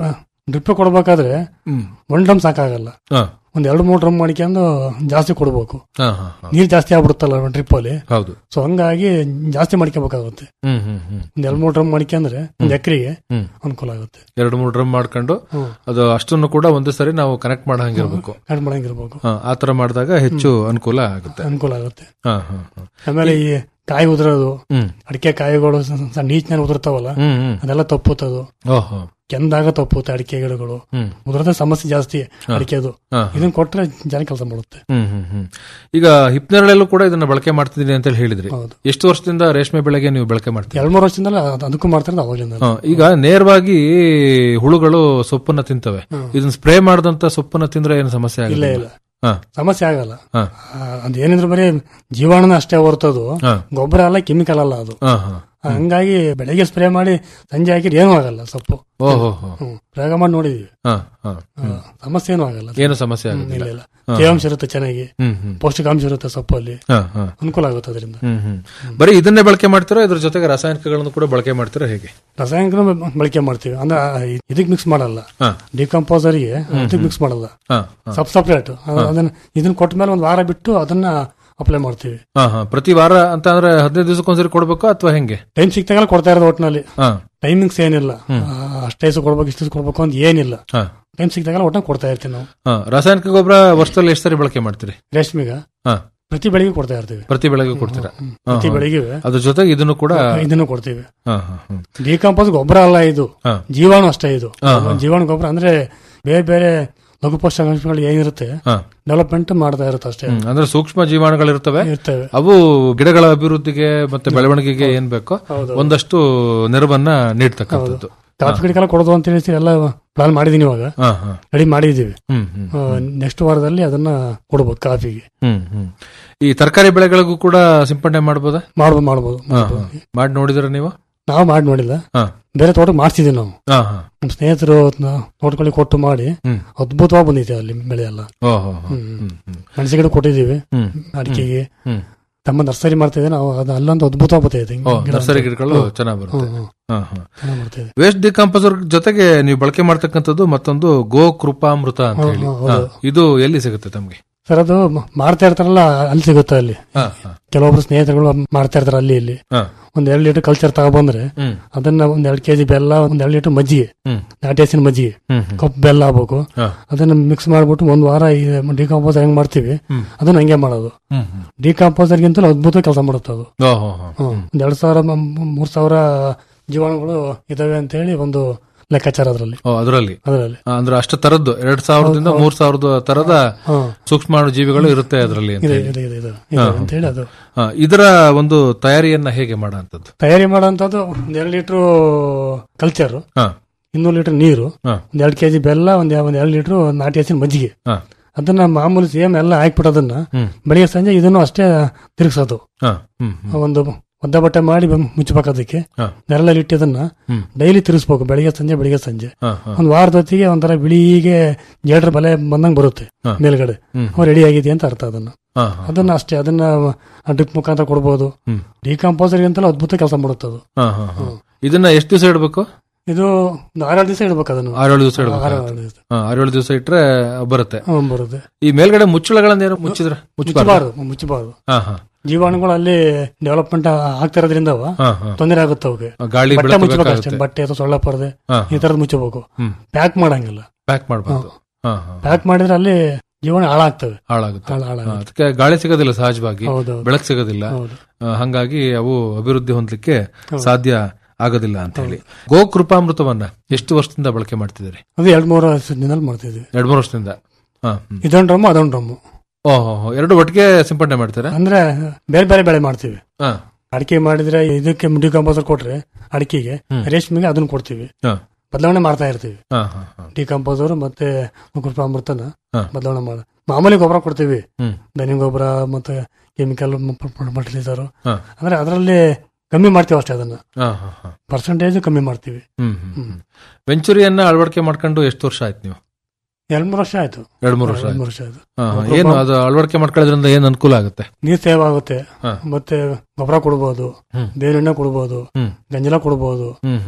S6: ಡ್ರಿಪ್ ಕೊಡ್ಬೇಕಾದ್ರೆ
S5: ಹ್ಮ್
S6: ಒಂದ್ ಡ್ರಮ್ ಸಾಕಾಗಲ್ಲ
S5: ಹಾ
S6: ಒಂದ್ ಎರಡು ಮೂರು ಡ್ರಮ್ ಮಾಡ್ಕೊಂಡು ಜಾಸ್ತಿ ಕೊಡ್ಬೇಕು
S5: ಹಾ ಹಾ ಹಾ.
S6: ನೀರ್ ಜಾಸ್ತಿ ಆಗ್ಬಿಡುತ್ತಲ್ಲ ಡ್ರಿಪ್ ಅಲ್ಲಿ
S5: ಹೌದು
S6: ಸೊ ಹಂಗಾಗಿ ಜಾಸ್ತಿ ಮಾಡ್ಕೋಬೇಕಾಗುತ್ತೆ
S5: ಹ್ಮ್ ಹ್ಮ್ ಹ್ಮ್
S6: ಒಂದ್ ಎರಡು ಮೂರು ಡ್ರಮ್ ಮಾಡ್ಕೊಂಡ್ರೆ ಒಂದ್ ಎಕರೆಗೆ
S5: ಹ್ಮ್
S6: ಅನುಕೂಲ ಆಗುತ್ತೆ
S5: ಎರಡು ಮೂರು ಡ್ರಮ್ ಮಾಡ್ಕೊಂಡು
S6: ಹ್ಮ್.
S5: ಅದು ಅಷ್ಟನ್ನು ಕೂಡ ಒಂದೇ ಸರಿ ನಾವು ಕನೆಕ್ಟ್ ಮಾಡಂಗಿರ್ಬೇಕು
S6: ಕಟ್ ಮಾಡಂಗಿರ್ಬೇಕು
S5: ಹಾ, ಆ ತರ ಮಾಡಿದಾಗ ಹೆಚ್ಚು ಅನುಕೂಲ ಆಗುತ್ತೆ
S6: ಅನುಕೂಲ ಆಗುತ್ತೆ
S5: ಹಾ ಹಾ ಹಾ.
S6: ಆಮೇಲೆ ಈ ಕಾಯಿ ಉದುರೋದು
S5: ಹ್ಮ್
S6: ಅಡಿಕೆ ಕಾಯಿಗಳು ಸ- ಸಣ್ಣ ಈಚಿನಲ್ಲಿ ಉದುರ್ತಾವಲ್ಲ
S5: ಹ್ಮ್ ಹ್ಮ್
S6: ಅದೆಲ್ಲ ತಪ್ಪುತ್ತದು
S5: ಓಹೋ
S6: ಕೆಂದಾಗ ತಪ್ಪುತ್ತೆ ಅಡಿಕೆ ಗಿಡಗಳು
S5: ಹ್ಮ್
S6: ಉದುರದ ಸಮಸ್ಯೆ ಜಾಸ್ತಿ ಅಡಿಕೆದು
S5: ಹಾ.
S6: ಇದನ್ನ ಕೊಟ್ರೆ ಜನ ಕೆಲಸ ಮಾಡುತ್ತೆ
S5: ಹ್ಮ್ ಹ್ಮ್ ಹ್ಮ್ ಈಗ ಹಿಪ್ನೆರಳಲ್ಲೂ ಕೂಡ ಇದನ್ನ ಬಳಕೆ ಮಾಡ್ತಿದ್ದೀನಿ ಅಂತ ಹೇಳಿ ಹೇಳಿದ್ರಿ
S6: ಹೌದು.
S5: ಎಷ್ಟು ವರ್ಷದಿಂದ ರೇಷ್ಮೆ ಬೆಳೆಗೆ ನೀವು ಬಳಕೆ ಮಾಡ್ತೀರಿ
S6: ಎರಡ್ ಮೂರು ವರ್ಷದಿಂದಲೇ ಅದ್- ಅದಕ್ಕೂ ಮಾಡ್ತಾರೆ ಅವಾಗಲಿಂದ
S5: ಹಾ, ಈಗ ನೇರವಾಗಿ ಹುಳುಗಳು ಸೊಪ್ಪನ್ನ ತಿಂತವೆ ಇದನ್ನ ಸ್ಪ್ರೇ ಮಾಡಿದಂತ ಸೊಪ್ಪನ್ನ ತಿಂದ್ರೆ ಏನು ಸಮಸ್ಯೆ
S6: ಇಲ್ಲ
S5: ಆಗಿಲ್ಲ
S6: ಇಲ್ಲ
S5: ಹಾ
S6: ಸಮಸ್ಯೆ ಆಗಲ್ಲ
S5: ಹಾ
S6: ಆ, ಅದೇನಿದ್ರು ಬರೀ ಜೀವಾಣುನ ಅಷ್ಟೇ ಹೊರ್ತದು
S5: ಹಾ.
S6: ಗೊಬ್ಬರ ಅಲ್ಲ ಕೆಮಿಕಲ್ ಅಲ್ಲ ಅದು
S5: ಹಾ ಹಾ
S6: ಹಂಗಾಗಿ ಬೆಳಗ್ಗೆ ಸ್ಪ್ರೇ ಮಾಡಿ ಸಂಜೆ ಹಾಕಿದ್ರೆ ಏನೂ ಆಗಲ್ಲ ಸೊಪ್ಪು
S5: ಓಹೋ ಹೋ.
S6: ಹ್ಮ್ ಪ್ರಯೋಗ ಮಾಡಿ ನೋಡಿದೀವಿ
S5: ಹಾ ಹಾ
S6: ಆ, ಸಮಸ್ಯೆ ಏನೂ ಆಗಲ್ಲ
S5: ಏನು ಸಮಸ್ಯೆ
S6: ಹ್ಮ್,
S5: ಆಗುದಿಲ್ಲ
S6: ಇಲ್ಲ ಇಲ್ಲ ತೇವಾಂಶ ಇರುತ್ತೆ ಚೆನ್ನಾಗಿ
S5: ಹ್ಮ್ ಹ್ಮ್
S6: ಪೌಷ್ಟಿಕಾಂಶ ಇರುತ್ತೆ ಸೊಪ್ಪಲ್ಲಿ
S5: ಹಾ ಹಾ
S6: ಅನುಕೂಲ ಆಗುತ್ತೆ ಅದರಿಂದ
S5: ಹ್ಮ್ ಹ್ಮ್ ಬರೀ ಇದನ್ನೇ ಬಳಕೆ ಮಾಡ್ತೀರಾ ಇದ್ರ ಜೊತೆಗೆ ರಾಸಾಯನಿಕಗಳನ್ನು ಕೂಡ ಬಳಕೆ ಮಾಡ್ತೀರಾ ಹೇಗೆ
S6: ರಾಸಾಯನಿಕ ಬಳಕೆ ಮಾಡ್ತೀವಿ ಅಂದ್ರೆ ಆ, ಇದಕ್ ಮಿಕ್ಸ್ ಮಾಡಲ್ಲ
S5: ಹಾ
S6: ಡಿಕಂಪೋಸರ್ಗೆ ಅದಕ್ಕೆ ಮಿಕ್ಸ್ ಮಾಡಲ್ಲ
S5: ಹಾ ಹಾ
S6: ಸಬ್ ಸಪ್ರೇಟ್ ಅದನ್ನ ಇದನ್ನ ಕೊಟ್ಟ ಮೇಲೆ ಒಂದು ವಾರ ಬಿಟ್ಟು ಅದನ್ನ ಅಪ್ಲೈ ಮಾಡ್ತೀವಿ
S5: ಹಾ ಹಾ ಪ್ರತಿ ವಾರ ಅಂತ ಅಂದ್ರೆ ಹದಿನೈದು ದಿವಸಕ್ಕೊಂದ್ಸರಿ ಕೊಡ್ಬೇಕು ಅಥವಾ ಹೆಂಗೆ
S6: ಟೈಮ್ ಸಿಕ್ತಾಗಲ್ಲ ಕೊಡ್ತಾ ಇರೋದು ಒಟ್ಟಿನಲ್ಲಿ
S5: ಹಾ
S6: ಟೈಮಿಂಗ್ಸ್ ಏನಿಲ್ಲ ಆ, ಅಷ್ಟೇ ದಿವಸ ಕೊಡ್ಬೇಕು ಇಷ್ಟು ದಿವಸ ಕೊಡ್ಬೇಕು ಅಂತ ಏನಿಲ್ಲ
S5: ಹಾ
S6: ಟೈಮ್ ಸಿಕ್ತಾಗಲ್ಲ ಒಟ್ಟಿನ ಕೊಡ್ತಾ ಇರ್ತೀವಿ ನಾವು
S5: ಹಾ ರಾಸಾಯನಿಕ ಗೊಬ್ಬರ ವರ್ಷದಲ್ಲಿ ಎಷ್ಟು ಸರಿ ಬಳಕೆ ಮಾಡ್ತೀರಿ
S6: ರೇಷ್ಮೆಗ
S5: ಹಾ
S6: ಪ್ರತಿ ಬೆಳಿಗ್ಗೆ ಕೊಡ್ತಾ ಇರ್ತೀವಿ
S5: ಪ್ರತಿ ಬೆಳೆಗೆ ಕೊಡ್ತೀರಾ
S6: ಹ್ಮ್.
S5: ಹಾ,
S6: ಪ್ರತಿ
S5: ಹಾ.
S6: ಬೆಳಿಗ್ಗೆ
S5: ಅದ್ರ ಜೊತೆಗೆ ಇದನ್ನು ಕೂಡ
S6: ಇದನ್ನು ಕೊಡ್ತೀವಿ
S5: ಹಾ ಹಾ ಹ್ಮ್.
S6: ಡಿಕಂಪೋಸ್ ಗೊಬ್ಬರ ಅಲ್ಲ ಇದು
S5: ಹಾ.
S6: ಜೀವಾಣು ಅಷ್ಟೇ ಇದು
S5: ಹಾ, ಹಾ.
S6: ಜೀವಾಣು ಗೊಬ್ಬರ ಅಂದ್ರೆ ಬೇರೆ ಬೇರೆ ಲಘು ಪೋಷಕಾಂಶಗಳು ಏನಿರುತ್ತೆ
S5: ಹಾ
S6: ಡೆವಲಪ್ಮೆಂಟ್ ಮಾಡ್ತಾ ಇರುತ್ತೆ ಅಷ್ಟೇ
S5: ಹ್ಮ್. ಅಂದ್ರೆ ಸೂಕ್ಷ್ಮ ಜೀವಾಣುಗಳಿರ್ತವೆ
S6: ಇರ್ತವೆ
S5: ಅವು ಗಿಡಗಳ ಅಭಿವೃದ್ಧಿಗೆ ಮತ್ತೆ ಬೆಳವಣಿಗೆಗೆ ಏನ್ ಬೇಕೋ
S6: ಹೌದು.
S5: ಒಂದಷ್ಟು ನೆರವನ್ನ ನೀಡ್ತಕ್ಕಂಥದ್ದು
S6: ಕಾಫಿ ಗಿಡಕ್ಕೆಲ್ಲ ಕೊಡೋದು ಅಂತ ಹೇಳಿ ಎಲ್ಲ ಪ್ಲಾನ್ ಮಾಡಿದೀನಿ ಇವಾಗ
S5: ಹಾ ಹಾ
S6: ರೆಡಿ ಮಾಡಿದೀವಿ
S5: ಹ್ಮ್ ಹ್ಮ್
S6: ನೆಕ್ಸ್ಟ್ ವಾರದಲ್ಲಿ ಅದನ್ನ ಕೊಡ್ಬೋದು ಕಾಫಿಗೆ
S5: ಹ್ಮ್ ಹ್ಮ್ ಈ ತರಕಾರಿ ಬೆಳೆಗಳಿಗೂ ಕೂಡ ಸಿಂಪಡಣೆ ಮಾಡ್ಬೋದಾ
S6: ಮಾಡ್ಬೋದು ಮಾಡ್ಬೋದು
S5: ಹಾ
S6: ಮಾಡ್ಬೋದು.
S5: ಹಾ ಮಾಡಿ ನೋಡಿದ್ರ ನೀವು
S6: ನಾವು ಮಾಡಿ ನೋಡಿಲ್ಲ
S5: ಹಾ
S6: ಬೇರೆ ತೋಟಕ್ಕೆ ಮಾಡ್ತಿದೀವಿ ನಾವು
S5: ಹಾ ಹಾ
S6: ನಮ್ಮ ಸ್ನೇಹಿತರು ಅದ್ನ ತೋಟಗಳಿಗೆ ಕೊಟ್ಟು ಮಾಡಿ
S5: ಹ್ಮ್
S6: ಅದ್ಭುತವಾಗಿ ಬಂದಿದೆ ಅಲ್ಲಿ ಬೆಳೆ ಎಲ್ಲ
S5: ಓ ಹೋ ಹೋ. ಹ್ಮ್ ಹ್ಮ್
S6: ಮೆಣಸಿ ಗಿಡ ಕೊಟ್ಟಿದೀವಿ
S5: ಹ್ಮ್
S6: ಅಡಿಕೆಗೆ
S5: ಹ್ಮ್
S6: ತಮ್ಮ ನರ್ಸರಿ ಮಾಡ್ತಿದ್ದೆ ನಾವು ಅದು ಅಲ್ಲೊಂದು ಅದ್ಭುತವಾಗಿ ಬರ್ತಿದೆ
S5: ಓ ನರ್ಸರಿ ಗಿಡಗಳು ಚೆನ್ನಾಗಿ ಬರುತ್ತೆ
S6: ಹ್ಮ್, ಹ್ಮ್.
S5: ಹಾ ಹಾ
S6: ಚೆನ್ನಾಗಿ ಮಾಡ್ತಿದೆ
S5: ವೇಸ್ಟ್ ಡಿಕಂಪೋಸರ್ ಜೊತೆಗೆ ನೀವು ಬಳಕೆ ಮಾಡ್ತಕ್ಕಂಥದ್ದು ಮತ್ತೊಂದು ಗೋ ಕೃಪಾಮೃತ ಅಂತ ಹೇಳಿ
S6: ಹಾ, ಹೌದು.
S5: ಹಾ, ಇದು ಎಲ್ಲಿ ಸಿಗುತ್ತೆ ತಮ್ಗೆ
S6: ಸರ್ ಅದು ಮ- ಮಾಡ್ತಾ ಇರ್ತಾರಲ್ಲ ಅಲ್ಲಿ ಸಿಗುತ್ತೆ ಅಲ್ಲಿ
S5: ಹಾ ಹಾ
S6: ಕೆಲವೊಬ್ರು ಸ್ನೇಹಿತರುಗಳು ಮಾಡ್ತಾ ಇರ್ತಾರೆ ಅಲ್ಲಿ ಇಲ್ಲಿ
S5: ಹಾ
S6: ಒಂದ್ ಎರಡ್ ಲೀಟರ್ ಕಲ್ಚರ್ ತಗೊಬಂದ್ರೆ
S5: ಹ್ಮ್
S6: ಅದನ್ನ ಒಂದ್ ಎರಡ್ ಕೆಜಿ ಬೆಲ್ಲ ಒಂದ್ ಎರಡ್ ಲೀಟರ್ ಮಜ್ಜಿಗೆ
S5: ಹ್ಮ್
S6: ನಾಟಿ ಹಸಿನ ಮಜ್ಜಿಗೆ
S5: ಹ್ಮ್ ಹ್ಮ್
S6: ಕಪ್ ಬೆಲ್ಲ ಆಗ್ಬೇಕು
S5: ಹಾ
S6: ಅದನ್ನ ಮಿಕ್ಸ್ ಮಾಡ್ಬಿಟ್ಟು ಒಂದ್ ವಾರ ಡಿಕಾಂಪೋಸ್ ಹೆಂಗ್ ಮಾಡ್ತೀವಿ
S5: ಹ್ಮ್.
S6: ಅದನ್ನ ಹಂಗೆ ಮಾಡೋದು
S5: ಹ್ಮ್ ಹ್ಮ್
S6: ಡಿಕಾಂಪೋಸರ್ಗಿಂತಲೂ ಅದ್ಭುತ ಕೆಲಸ ಮಾಡುತ್ತೆ ಅದು
S5: ಓ ಹೋ ಹೋ
S6: ಹ್ಮ್. ಒಂದ್ ಎರಡ್ ಸಾವಿರ ಮ- ಮ- ಮೂರ್ ಸಾವಿರ ಜೀವಾಣುಗಳು ಇದಾವೆ ಅಂತ ಹೇಳಿ ಒಂದು ಲೆಕ್ಕಾಚಾರ ಅದರಲ್ಲಿ
S5: ಓ ಅದರಲ್ಲಿ
S6: ಅದರಲ್ಲಿ
S5: ಅಂದ್ರೆ ಅಷ್ಟು ತರದ್ದು ಎರಡ್ ಸಾವಿರದಿಂದ ಮೂರ್ ಸಾವಿರದ ತರದ
S6: ಹಾ
S5: ಸೂಕ್ಷ್ಮಾಣು ಜೀವಿಗಳು ಇರುತ್ತೆ ಅದರಲ್ಲಿ ಅಂತ
S6: ಇದೆ
S5: ಹೇಳಿ.
S6: ಇದೆ ಇದೆ ಇದೆ ಇದೆ ಅಂತ ಹೇಳಿ ಅದು
S5: ಹಾ, ಇದರ ಒಂದು ತಯಾರಿಯನ್ನ ಹೇಗೆ ಮಾಡೋಂಥದ್ದು
S6: ತಯಾರಿ ಮಾಡೋಂಥದ್ದು ಒಂದ್ ಎರಡ್ ಲೀಟರ್ ಕಲ್ಚರ್
S5: ಹಾ
S6: ಇನ್ನೂರು ಲೀಟರ್ ನೀರು
S5: ಹಾ
S6: ಒಂದ್ ಎರಡ್ ಕೆಜಿ ಬೆಲ್ಲ ಒಂದ್ ಒಂದ್ ಎರಡ್ ಲೀಟರ್ ನಾಟಿ ಹಸಿನ ಮಜ್ಜಿಗೆ
S5: ಹಾ
S6: ಅದನ್ನ ಮಾಮೂಲಿ ಸೇಮ್ ಎಲ್ಲ ಹಾಕ್ಬಿಟ್ಟೋದನ್ನ
S5: ಹ್ಮ್
S6: ಬೆಳಿಗ್ಗೆ ಸಂಜೆ ಇದನ್ನು ಅಷ್ಟೇ ತಿರುಗಿಸೋದು
S5: ಹಾ ಹ್ಮ್ ಹ್ಮ್
S6: ಒಂದು ಒದ್ದ ಬಟ್ಟೆ ಮಾಡಿ ಬ- ಮುಚ್ಚಬೇಕು ಅದಕ್ಕೆ
S5: ಹಾ
S6: ನೆರಳಲ್ಲಿ ಇಟ್ಟಿದ್ದನ್ನ
S5: ಹ್ಮ್
S6: ಡೈಲಿ ತಿರುಗಿಸ್ಬೇಕು ಬೆಳಿಗ್ಗೆ ಸಂಜೆ ಬೆಳಿಗ್ಗೆ ಸಂಜೆ
S5: ಹಾ ಹಾ
S6: ಒಂದ್ ವಾರದ ಹೊತ್ತಿಗೆ ಒಂಥರ ಬಿಳಿಗೆ ಜೇಡ್ರ ಬಲೆ ಬಂದಂಗ್ ಬರುತ್ತೆ
S5: ಹಾ.
S6: ಮೇಲ್ಗಡೆ
S5: ಹ್ಮ್.
S6: ಅವ್ ರೆಡಿ ಆಗಿದೆ ಅಂತ ಅರ್ಥ ಅದನ್ನ
S5: ಹಾ ಹಾ
S6: ಅದನ್ನ ಅಷ್ಟೇ ಅದನ್ನ ಡ್ರಿಪ್ ಮುಖಾಂತರ ಕೊಡ್ಬೋದು
S5: ಹ್ಮ್
S6: ಡಿಕಾಂಪೋಸರ್ ಅಂತಲೂ ಅದ್ಭುತ ಕೆಲಸ ಮಾಡುತ್ತೆ ಅದು
S5: ಹಾ ಹಾ ಹಾ ಇದನ್ನ ಎಷ್ಟು ದಿವಸ ಇಡಬೇಕು
S6: ಇದು ಒಂದು ಆರೇಳು ದಿವಸ ಇಡ್ಬೇಕು ಅದನ್ನು
S5: ಆರೇಳು ದಿವಸ ಇಡಬೇಕು
S6: ಆರೇಳು ದಿವಸ
S5: ಹಾ ಆರೇಳು ದಿವಸ ಇಟ್ರೆ ಬರುತ್ತೆ
S6: ಹ್ಮ್, ಬರುತ್ತೆ
S5: ಈ ಮೇಲ್ಗಡೆ ಮುಚ್ಚಳಗಳನ್ನ ಏನು ಮುಚ್ಚಿದ್ರೆ ಮುಚ್ಚಬಾರ್ದು
S6: ಮುಚ್ಚಬಾರ್ದು ಮುಚ್ಚಬಾರ್ದು
S5: ಹಾ ಹಾ
S6: ಜೀವಾಣುಗಳು ಅಲ್ಲಿ ಡೆವಲಪ್ಮೆಂಟ್ ಆಗ್ತಾ ಇರೋದ್ರಿಂದ ಅವ
S5: ಹಾ ಹಾ
S6: ತೊಂದರೆ ಆಗುತ್ತೆ ಅವಕ್ಕೆ
S5: ಗಾಳಿ
S6: ಬಟ್ಟೆ
S5: ಬೆಳಕು
S6: ಮುಚ್ಚಬೇಕು ಅಷ್ಟೇ
S5: ಬೇಕಾಗುತ್ತೆ
S6: ಬಟ್ಟೆ ಅಥವಾ ಸೊಳ್ಳೆ ಪರದೆ
S5: ಹಾ
S6: ಈ ತರದ್ ಮುಚ್ಚಬೇಕು
S5: ಹ್ಮ್
S6: ಪ್ಯಾಕ್ ಮಾಡಂಗಿಲ್ಲ
S5: ಪ್ಯಾಕ್ ಮಾಡಬಾರ್ದು ಹಾ ಹಾ
S6: ಪ್ಯಾಕ್ ಮಾಡಿದ್ರೆ ಅಲ್ಲಿ ಜೀವಾಣು ಹಾಳಾಗ್ತವೆ
S5: ಹಾಳಾಗುತ್ತೆ
S6: ಹಾಳ್-
S5: ಹಾ,
S6: ಹಾಳಾಗುತ್ತೆ
S5: ಅದಕ್ಕೆ ಗಾಳಿ ಸಿಗೋದಿಲ್ಲ ಸಹಜವಾಗಿ
S6: ಹೌದು
S5: ಬೆಳಕು ಸಿಗೋದಿಲ್ಲ
S6: ಹೌದು
S5: ಆ, ಹಂಗಾಗಿ ಅವು ಅಭಿವೃದ್ಧಿ ಹೊಂದಲಿಕ್ಕೆ ಸಾಧ್ಯ ಆಗೋದಿಲ್ಲ ಅಂತ ಹೇಳಿ ಗೋ ಕೃಪಾಮೃತವನ್ನ ಎಷ್ಟು ವರ್ಷದಿಂದ ಬಳಕೆ ಮಾಡ್ತಿದ್ದೀರಿ
S6: ಅದು ಎರಡ್ ಮೂರು ದಿನದಲ್ಲಿ ಮಾಡ್ತಿದ್ವಿ
S5: ಎರಡ್ ಮೂರು ವರ್ಷದಿಂದ ಹಾ ಹ್ಮ್.
S6: ಇದೊಂದು ಡ್ರಮ್ಮು ಅದೊಂದು ಡ್ರಮ್ಮು
S5: ಓಹೋ ಹೋ, ಎರಡು ಒಟ್ಟಿಗೆ ಸಿಂಪಡಣೆ ಮಾಡ್ತೀರಾ
S6: ಅಂದ್ರೆ ಬೇರೆ ಬೇರೆ ಬೆಳೆ ಮಾಡ್ತೀವಿ
S5: ಹಾ
S6: ಅಡಿಕೆ ಮಾಡಿದ್ರೆ ಇದಕ್ಕೆ ಡಿಕಾಂಪೋಸರ್ ಕೊಟ್ರೆ ಅಡಿಕೆಗೆ
S5: ಹ್ಮ್.
S6: ರೇಷ್ಮೆಗೆ ಅದನ್ನ ಕೊಡ್ತೀವಿ
S5: ಹಾ
S6: ಬದಲಾವಣೆ ಮಾಡ್ತಾ ಇರ್ತೀವಿ
S5: ಹಾ ಹಾ ಹಾ
S6: ಡಿಕಾಂಪೋಸರ್ ಮತ್ತೆ ಕೃಪಾಮೃತನ
S5: ಹಾ.
S6: ಬದಲಾವಣೆ ಮಾಡ ಮಾಮೂಲಿ ಗೊಬ್ಬರ ಕೊಡ್ತೀವಿ
S5: ಹ್ಮ್
S6: ದನಿ ಗೊಬ್ಬರ ಮತ್ತೆ ಕೆಮಿಕಲ್ ಫರ್ಟಿಲೈಸರ್
S5: ಹಾ
S6: ಅಂದ್ರೆ ಅದರಲ್ಲಿ ಕಮ್ಮಿ ಮಾಡ್ತೀವಿ ಅಷ್ಟೇ ಅದನ್ನ
S5: ಹಾ ಹಾ ಹಾ
S6: ಪರ್ಸೆಂಟೇಜ್ ಕಮ್ಮಿ ಮಾಡ್ತೀವಿ
S5: ಹ್ಮ್ ಹ್ಮ್ ಹ್ಮ್ ವೆಂಚುರಿಯನ್ನ ಅಳವಡಿಕೆ ಮಾಡ್ಕೊಂಡು ಎಷ್ಟು ವರ್ಷ ಆಯ್ತು ನೀವು
S6: ಎರಡ್ ಮೂರು ವರ್ಷ ಆಯ್ತು
S5: ಎರಡ್ ಮೂರು ವರ್ಷ
S6: ಎರಡ್
S5: ಆಯ್ತು
S6: ಮೂರು ವರ್ಷ ಆಯ್ತು
S5: ಹಾ, ಹಾ. ಏನು ಅದು ಅಳವಡಿಕೆ ಮಾಡ್ಕೊಳ್ಳೋದ್ರಿಂದ ಏನ್ ಅನುಕೂಲ ಆಗುತ್ತೆ
S6: ನೀರ್ ಸೇವ್ ಆಗುತ್ತೆ
S5: ಹಾ.
S6: ಮತ್ತೆ ಗೊಬ್ಬರ ಕೊಡ್ಬೋದು
S5: ಹ್ಮ್.
S6: ಬೇವಿನ ಎಣ್ಣೆ ಕೊಡ್ಬೋದು
S5: ಹ್ಮ್
S6: ಗಂಜಲ ಕೊಡ್ಬೋದು
S5: ಹ್ಮ್ ಹ್ಮ್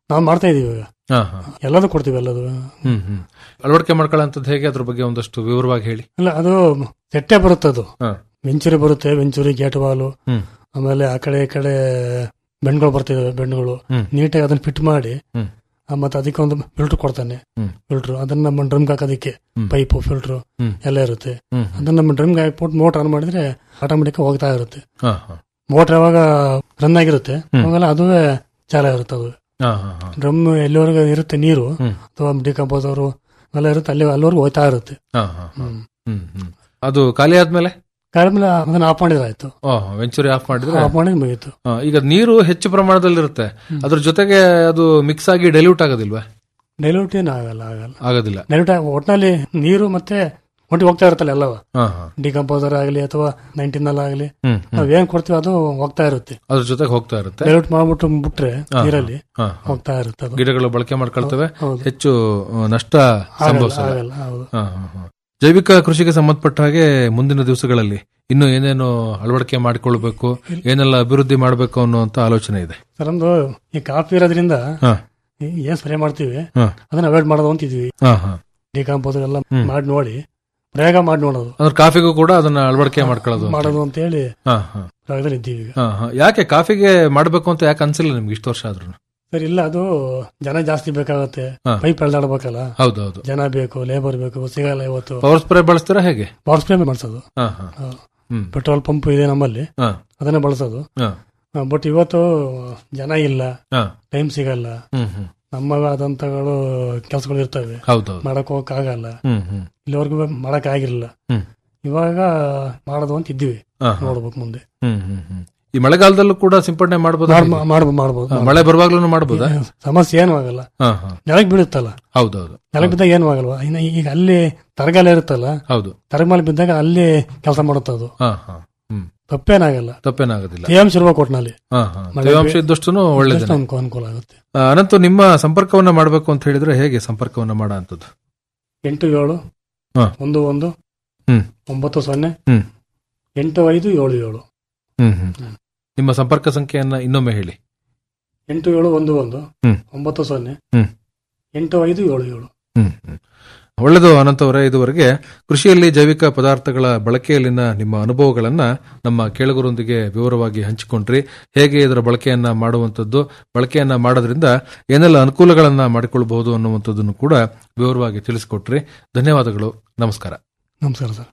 S6: ನಾವು ಮಾಡ್ತಾ ಇದೀವಿ ಈಗ
S5: ಹಾ ಹಾ
S6: ಎಲ್ಲದೂ ಕೊಡ್ತೀವಿ ಎಲ್ಲದು
S5: ಹ್ಮ್ ಹ್ಮ್ ಅಳವಡಿಕೆ ಮಾಡ್ಕೊಳ್ಳೋಂಥದ್ದು ಹೇಗೆ ಅದ್ರ ಬಗ್ಗೆ ಒಂದಷ್ಟು ವಿವರವಾಗಿ ಹೇಳಿ
S6: ಇಲ್ಲ ಅದು ಸೆಟ್ಟೆ ಬರುತ್ತೆ ಅದು
S5: ಹಾ
S6: ವೆಂಚುರಿ ಬರುತ್ತೆ ವೆಂಚುರಿ ಗೇಟ್ ವಾಲು
S5: ಹ್ಮ್
S6: ಆಮೇಲೆ ಆ ಕಡೆ ಈ ಕಡೆ ಬೆಂಡ್ಗಳು ಬರ್ತಿದಾವೆ ಬೆಂಡ್ಗಳು
S5: ಹ್ಮ್.
S6: ನೀಟಾಗಿ ಅದನ್ನ ಫಿಟ್ ಮಾಡಿ
S5: ಹ್ಮ್.
S6: ಆ, ಮತ್ತೆ ಅದಕ್ಕೆ ಒಂದು ಫಿಲ್ಟರ್ ಕೊಡ್ತಾನೆ
S5: ಹ್ಮ್.
S6: ಫಿಲ್ಟರ್ ಅದನ್ನ ನಮ್ಮ ಡ್ರಮ್ಗೆ ಹಾಕೋದಕ್ಕೆ
S5: ಹ್ಮ್.
S6: ಪೈಪು ಫಿಲ್ಟರ್
S5: ಹ್ಮ್.
S6: ಎಲ್ಲ ಇರುತ್ತೆ
S5: ಹ್ಮ್
S6: ಅದನ್ನ ನಮ್ಮ ಡ್ರಮ್ಗೆ ಹಾಕ್ಬಿಟ್ಟು ಮೋಟರ್ ಆನ್ ಮಾಡಿದ್ರೆ ಆಟೋಮೆಟಿಕ್ ಹೋಗ್ತಾ ಇರುತ್ತೆ
S5: ಹಾ ಹಾ
S6: ಮೋಟರ್ ಯಾವಾಗ ರನ್ ಆಗಿರುತ್ತೆ
S5: ಹ್ಮ್.
S6: ಅವಾಗೆಲ್ಲ ಅದುವೇ ಚಾಲ ಇರುತ್ತೆ ಅದು
S5: ಹಾ ಹಾ ಹಾ
S6: ಡ್ರಮ್ ಎಲ್ಲಿವರೆಗೂ ಇರುತ್ತೆ ನೀರು
S5: ಹ್ಮ್.
S6: ಅಥವಾ ಡಿಕಂಪೋಸರು ಎಲ್ಲ ಇರುತ್ತೆ ಅಲ್ಲಿ ಅಲ್ಲಿವರೆಗೂ ಹೋಗ್ತಾ ಇರುತ್ತೆ
S5: ಹಾ ಹಾ ಹಾ.
S6: ಹ್ಮ್.
S5: ಹ್ಮ್ ಹ್ಮ್ ಅದು ಖಾಲಿ ಆದ್ಮೇಲೆ
S6: ಆದ್ಮೇಲೆ ಅದನ್ನ ಆಫ್ ಮಾಡಿದ್ರೆ ಆಯ್ತು
S5: ಓಹ್ ವೆಂಚುರಿ ಆಫ್ ಮಾಡಿದ್ರೆ
S6: ಆಫ್ ಮಾಡಿದ್ರೆ ಮುಗೀತು
S5: ಆ, ಈಗ ನೀರು ಹೆಚ್ಚು ಪ್ರಮಾಣದಲ್ಲಿರುತ್ತೆ ಅದ್ರ ಜೊತೆಗೆ ಅದು ಮಿಕ್ಸ್ ಆಗಿ ಡೈಲ್ಯೂಟ್ ಆಗೋದಿಲ್ವಾ
S6: ಡೈಲ್ಯೂಟ್ ಏನು ಆಗಲ್ಲ ಆಗಲ್ಲ
S5: ಆಗೋದಿಲ್ಲ
S6: ಡೈಲ್ಯೂಟ್ ಒಟ್ಟಿನಲ್ಲಿ ನೀರು ಮತ್ತೆ ಒಟ್ಟಿಗೆ ಹೋಗ್ತಾ ಇರುತ್ತಲ್ಲ ಎಲ್ಲವ
S5: ಹಾ ಹಾ
S6: ಡಿಕಂಪೋಸರ್ ಆಗಲಿ ಅಥವಾ ನೈನ್ಟೀನ್ ಅಲ್ಲಿ ಆಗಲಿ
S5: ಹ್ಮ್ ಹ್ಮ್.
S6: ನಾವೇನ್ ಕೊಡ್ತೀವಿ ಅದು ಹೋಗ್ತಾ ಇರುತ್ತೆ
S5: ಅದ್ರ ಜೊತೆಗೆ ಹೋಗ್ತಾ ಇರುತ್ತೆ
S6: ಡೈಲ್ಯೂಟ್ ಮಾಡ್ಬಿಟ್ಟು ಬಿಟ್ರೆ
S5: ಹಾ,
S6: ನೀರಲ್ಲಿ
S5: ಹಾ, ಹಾ.
S6: ಹೋಗ್ತಾ ಇರುತ್ತೆ ಅದು
S5: ಗಿಡಗಳು ಬಳಕೆ ಮಾಡ್ಕೊಳ್ತವೆ
S6: ಹೌದು.
S5: ಹೆಚ್ಚು ಆ, ನಷ್ಟ
S6: ಆಗಲ್ಲ
S5: ಸಂಭವಿಸಲ್ಲ
S6: ಆಗಲ್ಲ ಹೌದು
S5: ಹಾ, ಹಾ, ಹಾ. ಜೈವಿಕ ಕೃಷಿಗೆ ಸಂಬಂಧಪಟ್ಟ ಹಾಗೆ ಮುಂದಿನ ದಿವಸಗಳಲ್ಲಿ ಇನ್ನು ಏನೇನು ಅಳವಡಿಕೆ ಮಾಡಿಕೊಳ್ಬೇಕು ಏನೆಲ್ಲ ಅಭಿವೃದ್ಧಿ ಮಾಡಬೇಕು ಅನ್ನುವಂತ ಆಲೋಚನೆ ಇದೆ
S6: ಸರ್ ನಮ್ದು ಈ ಕಾಫಿ ಇರೋದ್ರಿಂದ
S5: ಹಾ,
S6: ಈ ಏನ್ ಸ್ಪ್ರೇ ಮಾಡ್ತೀವಿ
S5: ಹಾ,
S6: ಅದನ್ನ ಅವಾಯ್ಡ್ ಮಾಡೋದು ಅಂತಿದ್ವಿ
S5: ಹಾ, ಹಾ.
S6: ಡಿಕಂಪೋಸರ್ ಎಲ್ಲ
S5: ಹ್ಮ್.
S6: ಮಾಡಿ ನೋಡಿ ಪ್ರಯೋಗ ಮಾಡಿ ನೋಡೋದು
S5: ಅಂದ್ರೆ ಕಾಫಿಗೂ ಕೂಡ ಅದನ್ನ ಅಳವಡಿಕೆ ಮಾಡ್ಕೊಳ್ಳೋದು ಅಂತ.
S6: ಮಾಡೋದು ಅಂತ ಹೇಳಿ
S5: ಹಾ, ಹಾ.
S6: ಪ್ರಯೋಗದಲ್ಲಿ ಇದ್ದೀವಿ ಈಗ
S5: ಹಾ, ಹಾ. ಯಾಕೆ ಕಾಫಿಗೆ ಮಾಡ್ಬೇಕು ಅಂತ ಯಾಕೆ ಅನ್ಸಿಲ್ಲ ನಿಮ್ಗೆ ಇಷ್ಟು ವರ್ಷ ಆದ್ರೂ
S6: ಸರ್ ಇಲ್ಲ ಅದು ಜನ ಜಾಸ್ತಿ ಬೇಕಾಗತ್ತೆ
S5: ಹಾ.
S6: ಪೈಪ್ ಎಳ್ದಾಡ್ಬೇಕಲ್ಲ
S5: ಹೌದೌದು
S6: ಜನ ಬೇಕು ಲೇಬರ್ ಬೇಕು ಸಿಗಲ್ಲ ಇವತ್ತು
S5: ಪವರ್ ಸ್ಪ್ರೇ ಬಳಸ್ತೀರಾ ಹೇಗೆ
S6: ಪವರ್ ಸ್ಪ್ರೇ ಮಾಡಿಸೋದು
S5: ಹಾ, ಹಾ. ಹ್ಮ್
S6: ಪೆಟ್ರೋಲ್ ಪಂಪ್ ಇದೆ ನಮ್ಮಲ್ಲಿ
S5: ಹಾ,
S6: ಅದನ್ನೇ ಬಳಸೋದು
S5: ಹಾ,
S6: ಬಟ್ ಇವತ್ತು ಜನ ಇಲ್ಲ
S5: ಹಾ.
S6: ಟೈಮ್ ಸಿಗಲ್ಲ
S5: ಹ್ಮ್ ಹ್ಮ್
S6: ನಮ್ಮವೇ ಆದಂತಗಳು ಕೆಲಸಗಳು ಇರ್ತವೆ
S5: ಹೌದೌದು
S6: ಮಾಡಕ್ ಹೋಗಕ್ ಆಗಲ್ಲ
S5: ಹ್ಮ್ ಹ್ಮ್
S6: ಇಲ್ಲಿವರೆಗೂ ಮಾಡಕ್ ಆಗಿರಲಿಲ್ಲ
S5: ಹ್ಮ್.
S6: ಇವಾಗ ಮಾಡೋದು ಅಂತ ಇದ್ದೀವಿ
S5: ಹಾ, ಹಾ.
S6: ನೋಡ್ಬೇಕು ಮುಂದೆ
S5: ಹ್ಮ್ ಹ್ಮ್ ಹ್ಮ್ ಈ ಮಳೆಗಾಲದಲ್ಲೂ ಕೂಡ ಸಿಂಪಡಣೆ ಮಾಡಬಹುದು
S6: ಮಾಡ್- ಮಾಡ್ಬೋದು ಮಾಡ್ಬೋದು
S5: ಮಳೆ ಬರುವಾಗ್ಲೂ ಮಾಡಬಹುದಾ
S6: ಸಮಸ್ಯೆ ಏನು ಆಗಲ್ಲ
S5: ಹಾ ಹಾ
S6: ನೆಲಕ್ ಬೀಳುತ್ತಲ್ಲ
S5: ಹೌದೌದು
S6: ನೆಲಕ್ ಬಿದ್ದಾಗ ಏನು ಆಗಲ್ವಾ ಇನ್ನು ಈಗ ಅಲ್ಲಿ ತರಗಾಲ ಇರುತ್ತಲ್ಲ
S5: ಹೌದು
S6: ತರಗಮಾಲ ಬಿದ್ದಾಗ ಅಲ್ಲಿ ಕೆಲಸ ಮಾಡುತ್ತೆ ಅದು
S5: ಹಾ ಹಾ ಹ್ಮ್
S6: ತಪ್ಪೇನಾಗಲ್ಲ
S5: ತಪ್ಪೇನಾಗೋದಿಲ್ಲ
S6: ತೇವಾಂಶ ಇರ್ಬೇಕು ಒಟ್ನಲ್ಲಿ
S5: ಹಾ ಹಾ
S6: ಮಳೆ
S5: ತೇವಾಂಶ ಇದ್ದಷ್ಟು ಒಳ್ಳೇದೇ
S6: ಎಷ್ಟು ಅನುಕೂಲ ಅನುಕೂಲ ಆಗುತ್ತೆ
S5: ಅನಂತು ನಿಮ್ಮ ಸಂಪರ್ಕವನ್ನ ಮಾಡಬೇಕು ಅಂತ ಹೇಳಿದ್ರೆ ಹೇಗೆ ಸಂಪರ್ಕವನ್ನ ಮಾಡೋ ಅಂತದ್ದು
S6: ಎಂಟು ಏಳು
S5: ಹಾ.
S6: ಒಂದು ಒಂದು
S5: ಹ್ಮ್.
S6: ಒಂಬತ್ತು ಸೊನ್ನೆ
S5: ಹ್ಮ್.
S6: ಎಂಟು ಐದು ಏಳು ಏಳು
S5: ಹ್ಮ್ ಹ್ಮ್ ನಿಮ್ಮ ಸಂಪರ್ಕ ಸಂಖ್ಯೆಯನ್ನ ಇನ್ನೊಮ್ಮೆ ಹೇಳಿ
S6: ಎಂಟು ಏಳು ಒಂದು ಒಂದು
S5: ಹ್ಮ್.
S6: ಒಂಬತ್ತು ಸೊನ್ನೆ
S5: ಹ್ಮ್.
S6: ಎಂಟು ಐದು ಏಳು ಏಳು
S5: ಹ್ಮ್ ಹ್ಮ್. ಒಳ್ಳೆಯದು ಅನಂತವರೇ ಇದುವರೆಗೆ ಕೃಷಿಯಲ್ಲಿ ಜೈವಿಕ ಪದಾರ್ಥಗಳ ಬಳಕೆಯಲ್ಲಿನ ನಿಮ್ಮ ಅನುಭವಗಳನ್ನ ನಮ್ಮ ಕೇಳುಗರೊಂದಿಗೆ ವಿವರವಾಗಿ ಹಂಚಿಕೊಂಡ್ರಿ ಹೇಗೆ ಇದರ ಬಳಕೆಯನ್ನ ಮಾಡುವಂಥದ್ದು ಬಳಕೆಯನ್ನ ಮಾಡೋದ್ರಿಂದ ಏನೆಲ್ಲ ಅನುಕೂಲಗಳನ್ನ ಮಾಡಿಕೊಳ್ಳಬಹುದು ಅನ್ನುವಂಥದ್ದನ್ನು ಕೂಡ ವಿವರವಾಗಿ ತಿಳಿಸಿಕೊಟ್ರಿ ಧನ್ಯವಾದಗಳು ನಮಸ್ಕಾರ
S6: ನಮಸ್ಕಾರ ಸರ್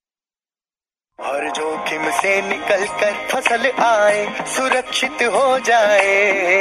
S7: हर जोखिम से निकल कर फसल आए सुरक्षित हो जाए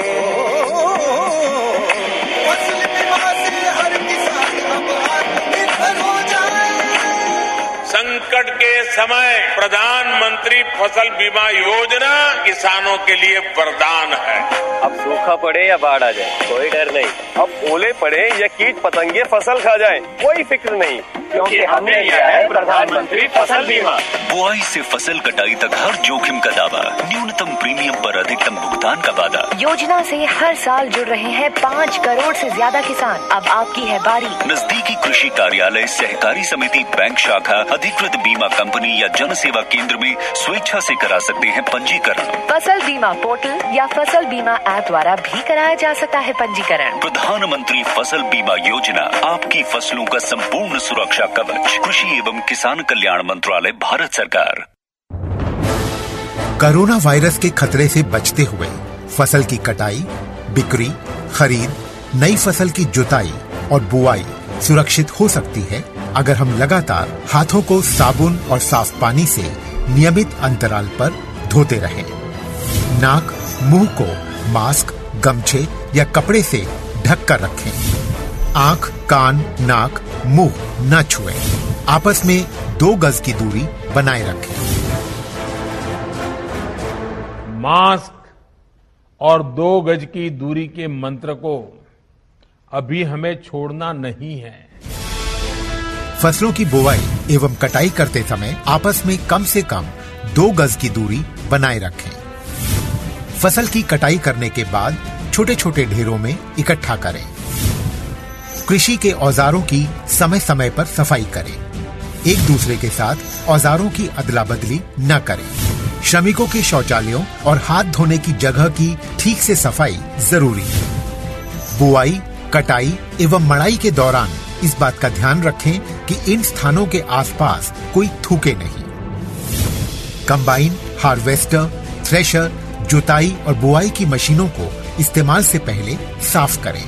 S7: फसल बीमा से हर किसान अब आत्मनिर्भर हो जाए
S8: संकट के समय प्रधानमंत्री फसल बीमा योजना किसानों के लिए वरदान है
S9: अब सूखा पड़े या बाढ़ आ जाए कोई डर नहीं अब ओले पड़े या कीट पतंगे फसल खा जाए कोई फिक्र नहीं क्योंकि हमने लिया है प्रधानमंत्री फसल बीमा
S10: बुआई से फसल कटाई तक हर जोखिम का दावा न्यूनतम प्रीमियम पर अधिकतम भुगतान का वादा
S11: योजना से हर साल जुड़ रहे हैं पाँच करोड़ से ज्यादा किसान अब आपकी है बारी
S10: नजदीकी कृषि कार्यालय सहकारी समिति बैंक शाखा अधिकृत बीमा कंपनी या जन सेवा केंद्र में स्वेच्छा से करा सकते हैं पंजीकरण
S11: फसल बीमा पोर्टल या फसल बीमा ऐप द्वारा भी कराया जा सकता है पंजीकरण
S10: प्रधानमंत्री फसल बीमा योजना आपकी फसलों का संपूर्ण सुरक्षा कवच कृषि एवं किसान कल्याण मंत्रालय भारत सरकार
S12: कोरोना वायरस के खतरे से बचते हुए फसल की कटाई बिक्री खरीद नई फसल की जुताई और बुआई सुरक्षित हो सकती है अगर हम लगातार हाथों को साबुन और साफ पानी से नियमित अंतराल पर धोते रहें। नाक मुंह को मास्क गमछे या कपड़े से ढक कर रखें आंख कान नाक मुंह न छुएं। आपस में दो गज की दूरी बनाए रखें
S8: मास्क और दो गज की दूरी के मंत्र को अभी हमें छोड़ना नहीं है
S12: फसलों की बुवाई एवं कटाई करते समय आपस में कम से कम दो गज की दूरी बनाए रखें फसल की कटाई करने के बाद छोटे छोटे ढेरों में इकट्ठा करें कृषि के औजारों की समय समय पर सफाई करें एक दूसरे के साथ औजारों की अदला बदली न करें श्रमिकों के शौचालयों और हाथ धोने की जगह की ठीक से सफाई जरूरी है बुआई कटाई एवं मड़ाई के दौरान इस बात का ध्यान रखें कि इन स्थानों के आसपास कोई थूके नहीं कंबाइन हार्वेस्टर थ्रेशर जुताई और बुआई की मशीनों को इस्तेमाल से पहले साफ करें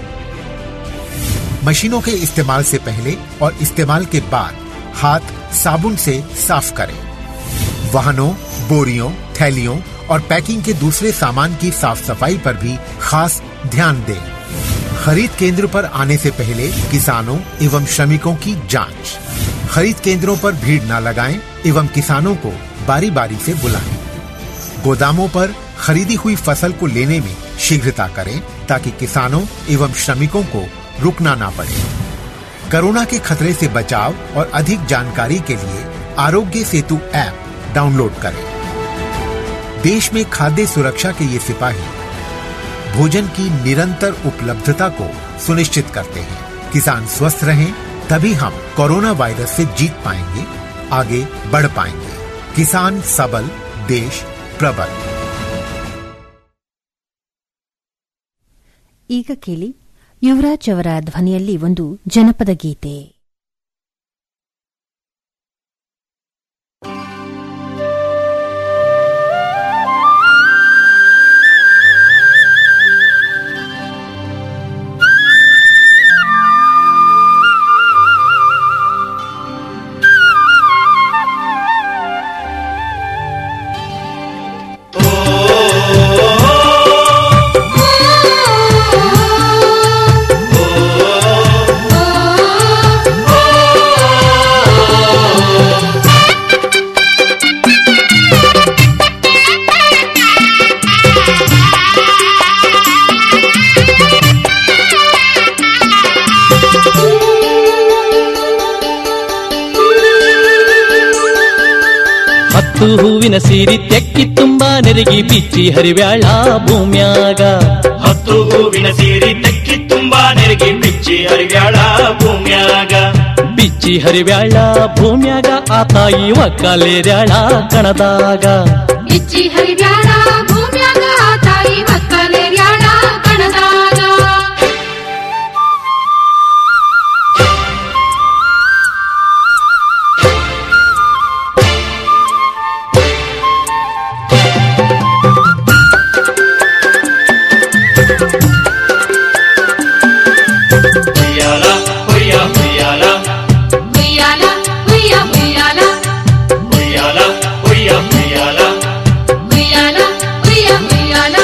S12: मशीनों के इस्तेमाल से पहले और इस्तेमाल के बाद हाथ साबुन से साफ करें वाहनों बोरियों थैलियों और पैकिंग के दूसरे सामान की साफ सफाई पर भी खास ध्यान दें खरीद केंद्र पर आने से पहले किसानों एवं श्रमिकों की जांच खरीद केंद्रों पर भीड़ न लगाएं एवं किसानों को बारी बारी से बुलाएं गोदामों पर खरीदी हुई फसल को लेने में शीघ्रता करें ताकि किसानों एवं श्रमिकों को रुकना ना पड़े कोरोना के खतरे से बचाव और अधिक जानकारी के लिए आरोग्य सेतु ऐप डाउनलोड करें देश में खाद्य सुरक्षा के ये सिपाही भोजन की निरंतर उपलब्धता को सुनिश्चित करते हैं किसान स्वस्थ रहें तभी हम कोरोना वायरस से जीत पाएंगे आगे बढ़ पाएंगे किसान सबल देश प्रबल
S1: ಈಗ ಕೇಳಿ ಯುವರಾಜ್ ಅವರ ಧ್ವನಿಯಲ್ಲಿ ಒಂದು ಜನಪದ ಗೀತೆ
S13: ಹತ್ತು ಹೂವಿನ ಸೀರಿ ತೆಕ್ಕಿ ತುಂಬಾ ನೆರಗಿ ಬಿಚ್ಚಿ ಹರಿವ್ಯಾಳ ಭೂಮ್ಯಾಗ
S14: ಹತ್ತು ಹೂವಿನ ಸೀರಿ ತೆಕ್ಕಿ ತುಂಬಾ ನೆರಗಿ ಬಿಚ್ಚಿ ಹರಿವ್ಯಾಳ ಭೂಮ್ಯಾಗ
S13: ಬಿಚ್ಚಿ ಹರಿವ್ಯಾಳ ಭೂಮ್ಯಾಗ ಆ ತಾಯಿ ಒಕ್ಕಲೇರ್ಯಾಳ ಕಣದಾಗ
S15: ಬಿಚ್ಚಿ ಹರಿಬ್ಯಾಳ ಭೂಮ್ಯಾಗ ತಾಯಿ ಮಕ್ಕಳೇರ್ಯಾಳ ಕಣದಾಗ
S14: ಹುಯ್ಯಾಲ ಹುಯ್ಯ ಹುಯ್ಯಾಲ
S15: ಹುಯ್ಯಾಲ ಹುಯ್ಯ ಹುಯ್ಯಾಲ
S14: ಹುಯ್ಯಾಲ ಹುಯ್ಯ ಹುಯ್ಯಾಲ
S15: ಹುಯ್ಯಾಲ ಹುಯ್ಯ ಹುಯ್ಯಾಲ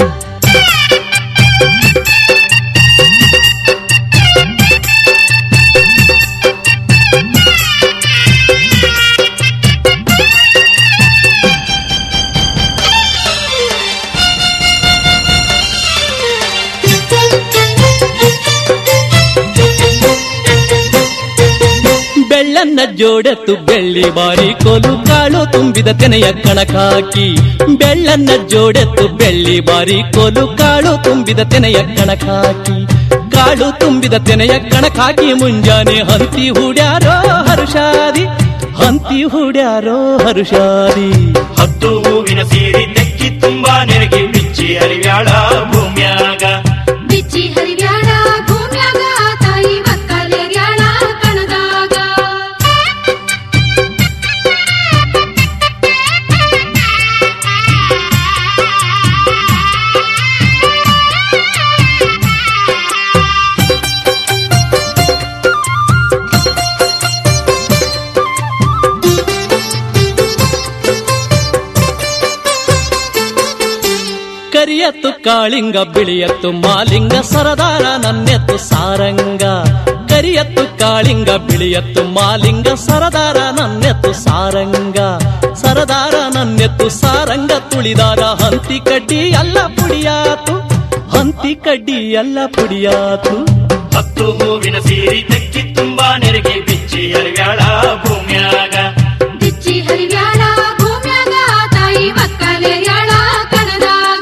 S13: ಬೆಳ್ಳನ್ನ ಜೋಡೆತ್ತು ಬೆಳ್ಳಿ ಬಾರಿ ಕೋಲು ಕಾಳು ತುಂಬಿದ ತೆನೆಯ ಕಣಕಾಕಿ ಬೆಳ್ಳನ್ನ ಜೋಡೆತ್ತು ಬೆಳ್ಳಿ ಬಾರಿ ಕೋಲು ಕಾಳು ತುಂಬಿದ ತೆನೆಯ ಕಣಕಾಕಿ ಕಾಳು ತುಂಬಿದ ತೆನೆಯ ಕಣಕಾಕಿ ಮುಂಜಾನೆ ಹಂತಿ ಹೂಡ್ಯಾರೋ ಹರುಷಾದಿ ಹಂತಿ ಹೂಡ್ಯಾರೋ ಹರುಷಾದಿ
S14: ಹತ್ತು ಹೂವಿನ ಸೀರಿ ತೆಕ್ಕಿ ತುಂಬಾ ನೆರಗಿ ಬಿಚ್ಚಿ ಹರಿವ್ಯಾಳ ಭೂಮ್ಯಾಗ
S15: ಬಿಚ್ಚಿ ಹರಿಬ್ಯಾಳ ಭೂಮ್ಯಾಗ ತಾಯಿ ಮಕ್ಕಳೇರ್ಯಾಳ ಕಣದಾಗ
S13: ಕರಿಯತ್ತು ಕಾಳಿಂಗ ಬಿಳಿಯತ್ತು ಮಾಲಿಂಗ ಸರದಾರ ನನ್ನೆತ್ತು ಸಾರಂಗ ಕರಿಯತ್ತು ಕಾಳಿಂಗ ಬಿಳಿಯತ್ತು ಮಾಲಿಂಗ ಸರದಾರ ನನ್ನೆತ್ತು ಸಾರಂಗ ಸರದಾರ ನನ್ನೆತ್ತು ಸಾರಂಗ ತುಳಿದಾರ ಹಂತಿ ಕಡ್ಡಿ ಎಲ್ಲ ಪುಡಿಯಾತು ಹಂತಿ ಕಡ್ಡಿ ಎಲ್ಲ ಪುಡಿಯಾತು
S14: ಹತ್ತು ಹೂವಿನ ಸೀರಿ ತೆಕ್ಕಿ ತುಂಬಾ ನೆರಗಿ ಬಿಚ್ಚಿ ಹರಿವ್ಯಾಳ ಭೂಮ್ಯಾಗ
S15: ಬಿಚ್ಚಿ ಹರಿಬ್ಯಾಳ ಭೂಮ್ಯಾಗ ತಾಯಿ ಮಕ್ಕಳೇರ್ಯಾಳ ಕಣದಾಗ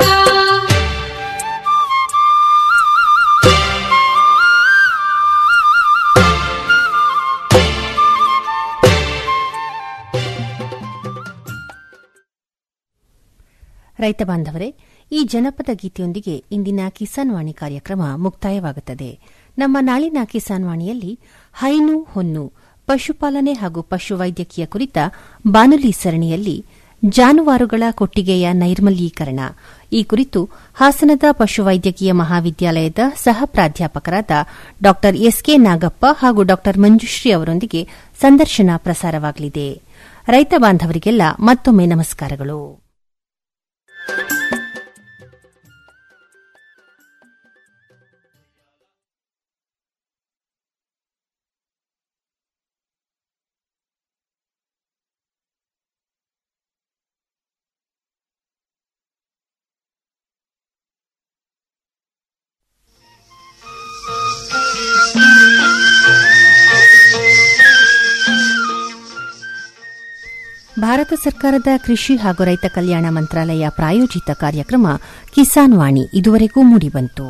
S1: ರೈತ ಬಾಂಧವರೇ ಈ ಜನಪದ ಗೀತೆಯೊಂದಿಗೆ ಇಂದಿನ ಕಿಸಾನ್ ವಾಣಿ ಕಾರ್ಯಕ್ರಮ ಮುಕ್ತಾಯವಾಗುತ್ತದೆ ನಮ್ಮ ನಾಳಿನ ಕಿಸಾನ್ ವಾಣಿಯಲ್ಲಿ ಹೈನು ಹೊನ್ನು ಪಶುಪಾಲನೆ ಹಾಗೂ ಪಶುವೈದ್ಯಕೀಯ ಕುರಿತ ಬಾನುಲಿ ಸರಣಿಯಲ್ಲಿ ಜಾನುವಾರುಗಳ ಕೊಟ್ಟಿಗೆಯ ನೈರ್ಮಲೀಕರಣ ಈ ಕುರಿತು ಹಾಸನದ ಪಶುವೈದ್ಯಕೀಯ ಮಹಾವಿದ್ಯಾಲಯದ ಸಹ ಪ್ರಾಧ್ಯಾಪಕರಾದ ಡಾ ಎಸ್ಕೆ ನಾಗಪ್ಪ ಹಾಗೂ ಡಾ ಮಂಜುಶ್ರೀ ಅವರೊಂದಿಗೆ ಸಂದರ್ಶನ ಪ್ರಸಾರವಾಗಲಿದೆ ರೈತ ಬಾಂಧವರಿಗೆಲ್ಲ ಮತ್ತೊಮ್ಮೆ ನಮಸ್ಕಾರಗಳು ಭಾರತ ಸರ್ಕಾರದ ಕೃಷಿ ಹಾಗೂ ರೈತ ಕಲ್ಯಾಣ ಮಂತ್ರಾಲಯ ಪ್ರಾಯೋಜಿತ ಕಾರ್ಯಕ್ರಮ ಕಿಸಾನ್ ವಾಣಿ ಇದುವರೆಗೂ ಮೂಡಿಬಂತು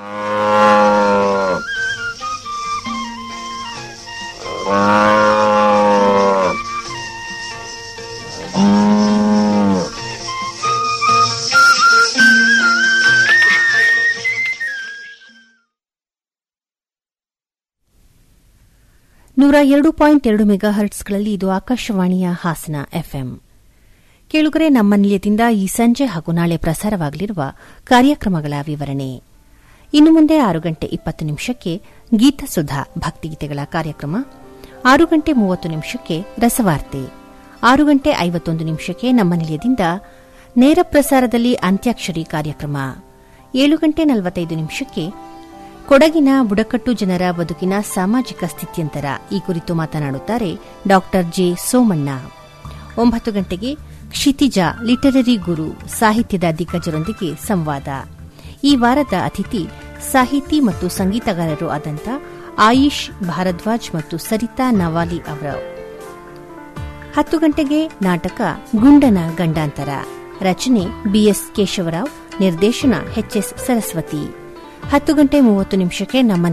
S1: ನೂರ ಎರಡು ಪಾಯಿಂಟ್ ಎರಡು ಮೆಗಾ ಹರ್ಟ್ಸ್ಗಳಲ್ಲಿ ಇದು ಆಕಾಶವಾಣಿಯ ಹಾಸನ ಎಫ್ಎಂ ಕೇಳುಗರೆ ನಮ್ಮ ನಿಲಯದಿಂದ ಈ ಸಂಜೆ ಹಾಗೂ ನಾಳೆ ಪ್ರಸಾರವಾಗಲಿರುವ ಕಾರ್ಯಕ್ರಮಗಳ ವಿವರಣೆ ಇನ್ನು ಮುಂದೆ ಆರು ಗಂಟೆ ಇಪ್ಪತ್ತು ನಿಮಿಷಕ್ಕೆ ಗೀತಸುಧಾ ಭಕ್ತಿಗೀತೆಗಳ ಕಾರ್ಯಕ್ರಮ ಆರು ಗಂಟೆ ಮೂವತ್ತು ನಿಮಿಷಕ್ಕೆ ರಸವಾರ್ತೆ ಆರು ಗಂಟೆ ಐವತ್ತೊಂದು ನಿಮಿಷಕ್ಕೆ ನಮ್ಮ ನಿಲಯದಿಂದ ನೇರ ಪ್ರಸಾರದಲ್ಲಿ ಅಂತ್ಯಾಕ್ಷರಿ ಕಾರ್ಯಕ್ರಮ ಏಳು ಗಂಟೆ ನಲವತ್ತೈದು ನಿಮಿಷಕ್ಕೆ ಕೊಡಗಿನ ಬುಡಕಟ್ಟು ಜನರ ಬದುಕಿನ ಸಾಮಾಜಿಕ ಸ್ಥಿತ್ಯಂತರ ಈ ಕುರಿತು ಮಾತನಾಡುತ್ತಾರೆ ಡಾ ಜೆ ಸೋಮಣ್ಣ ಒಂಬತ್ತು ಗಂಟೆಗೆ ಕ್ಷಿತಿಜ ಲಿಟರರಿ ಗುರು ಸಾಹಿತ್ಯದ ದಿಗ್ಗಜರೊಂದಿಗೆ ಸಂವಾದ ಈ ವಾರದ ಅತಿಥಿ ಸಾಹಿತಿ ಮತ್ತು ಸಂಗೀತಗಾರರು ಆದಂಥ ಆಯುಷ್ ಭಾರದ್ವಾಜ್ ಮತ್ತು ಸರಿತಾ ನವಾಲಿ ಅವರ ಹತ್ತು ಗಂಟೆಗೆ ನಾಟಕ ಗುಂಡನ ಗಂಡಾಂತರ ರಚನೆ ಬಿಎಸ್ ಕೇಶವರಾವ್ ನಿರ್ದೇಶನ ಎಚ್ಎಸ್ ಸರಸ್ವತಿ ಹತ್ತು ಗಂಟೆ ಮೂವತ್ತು ನಿಮಿಷಕ್ಕೆ ನಮ್ಮ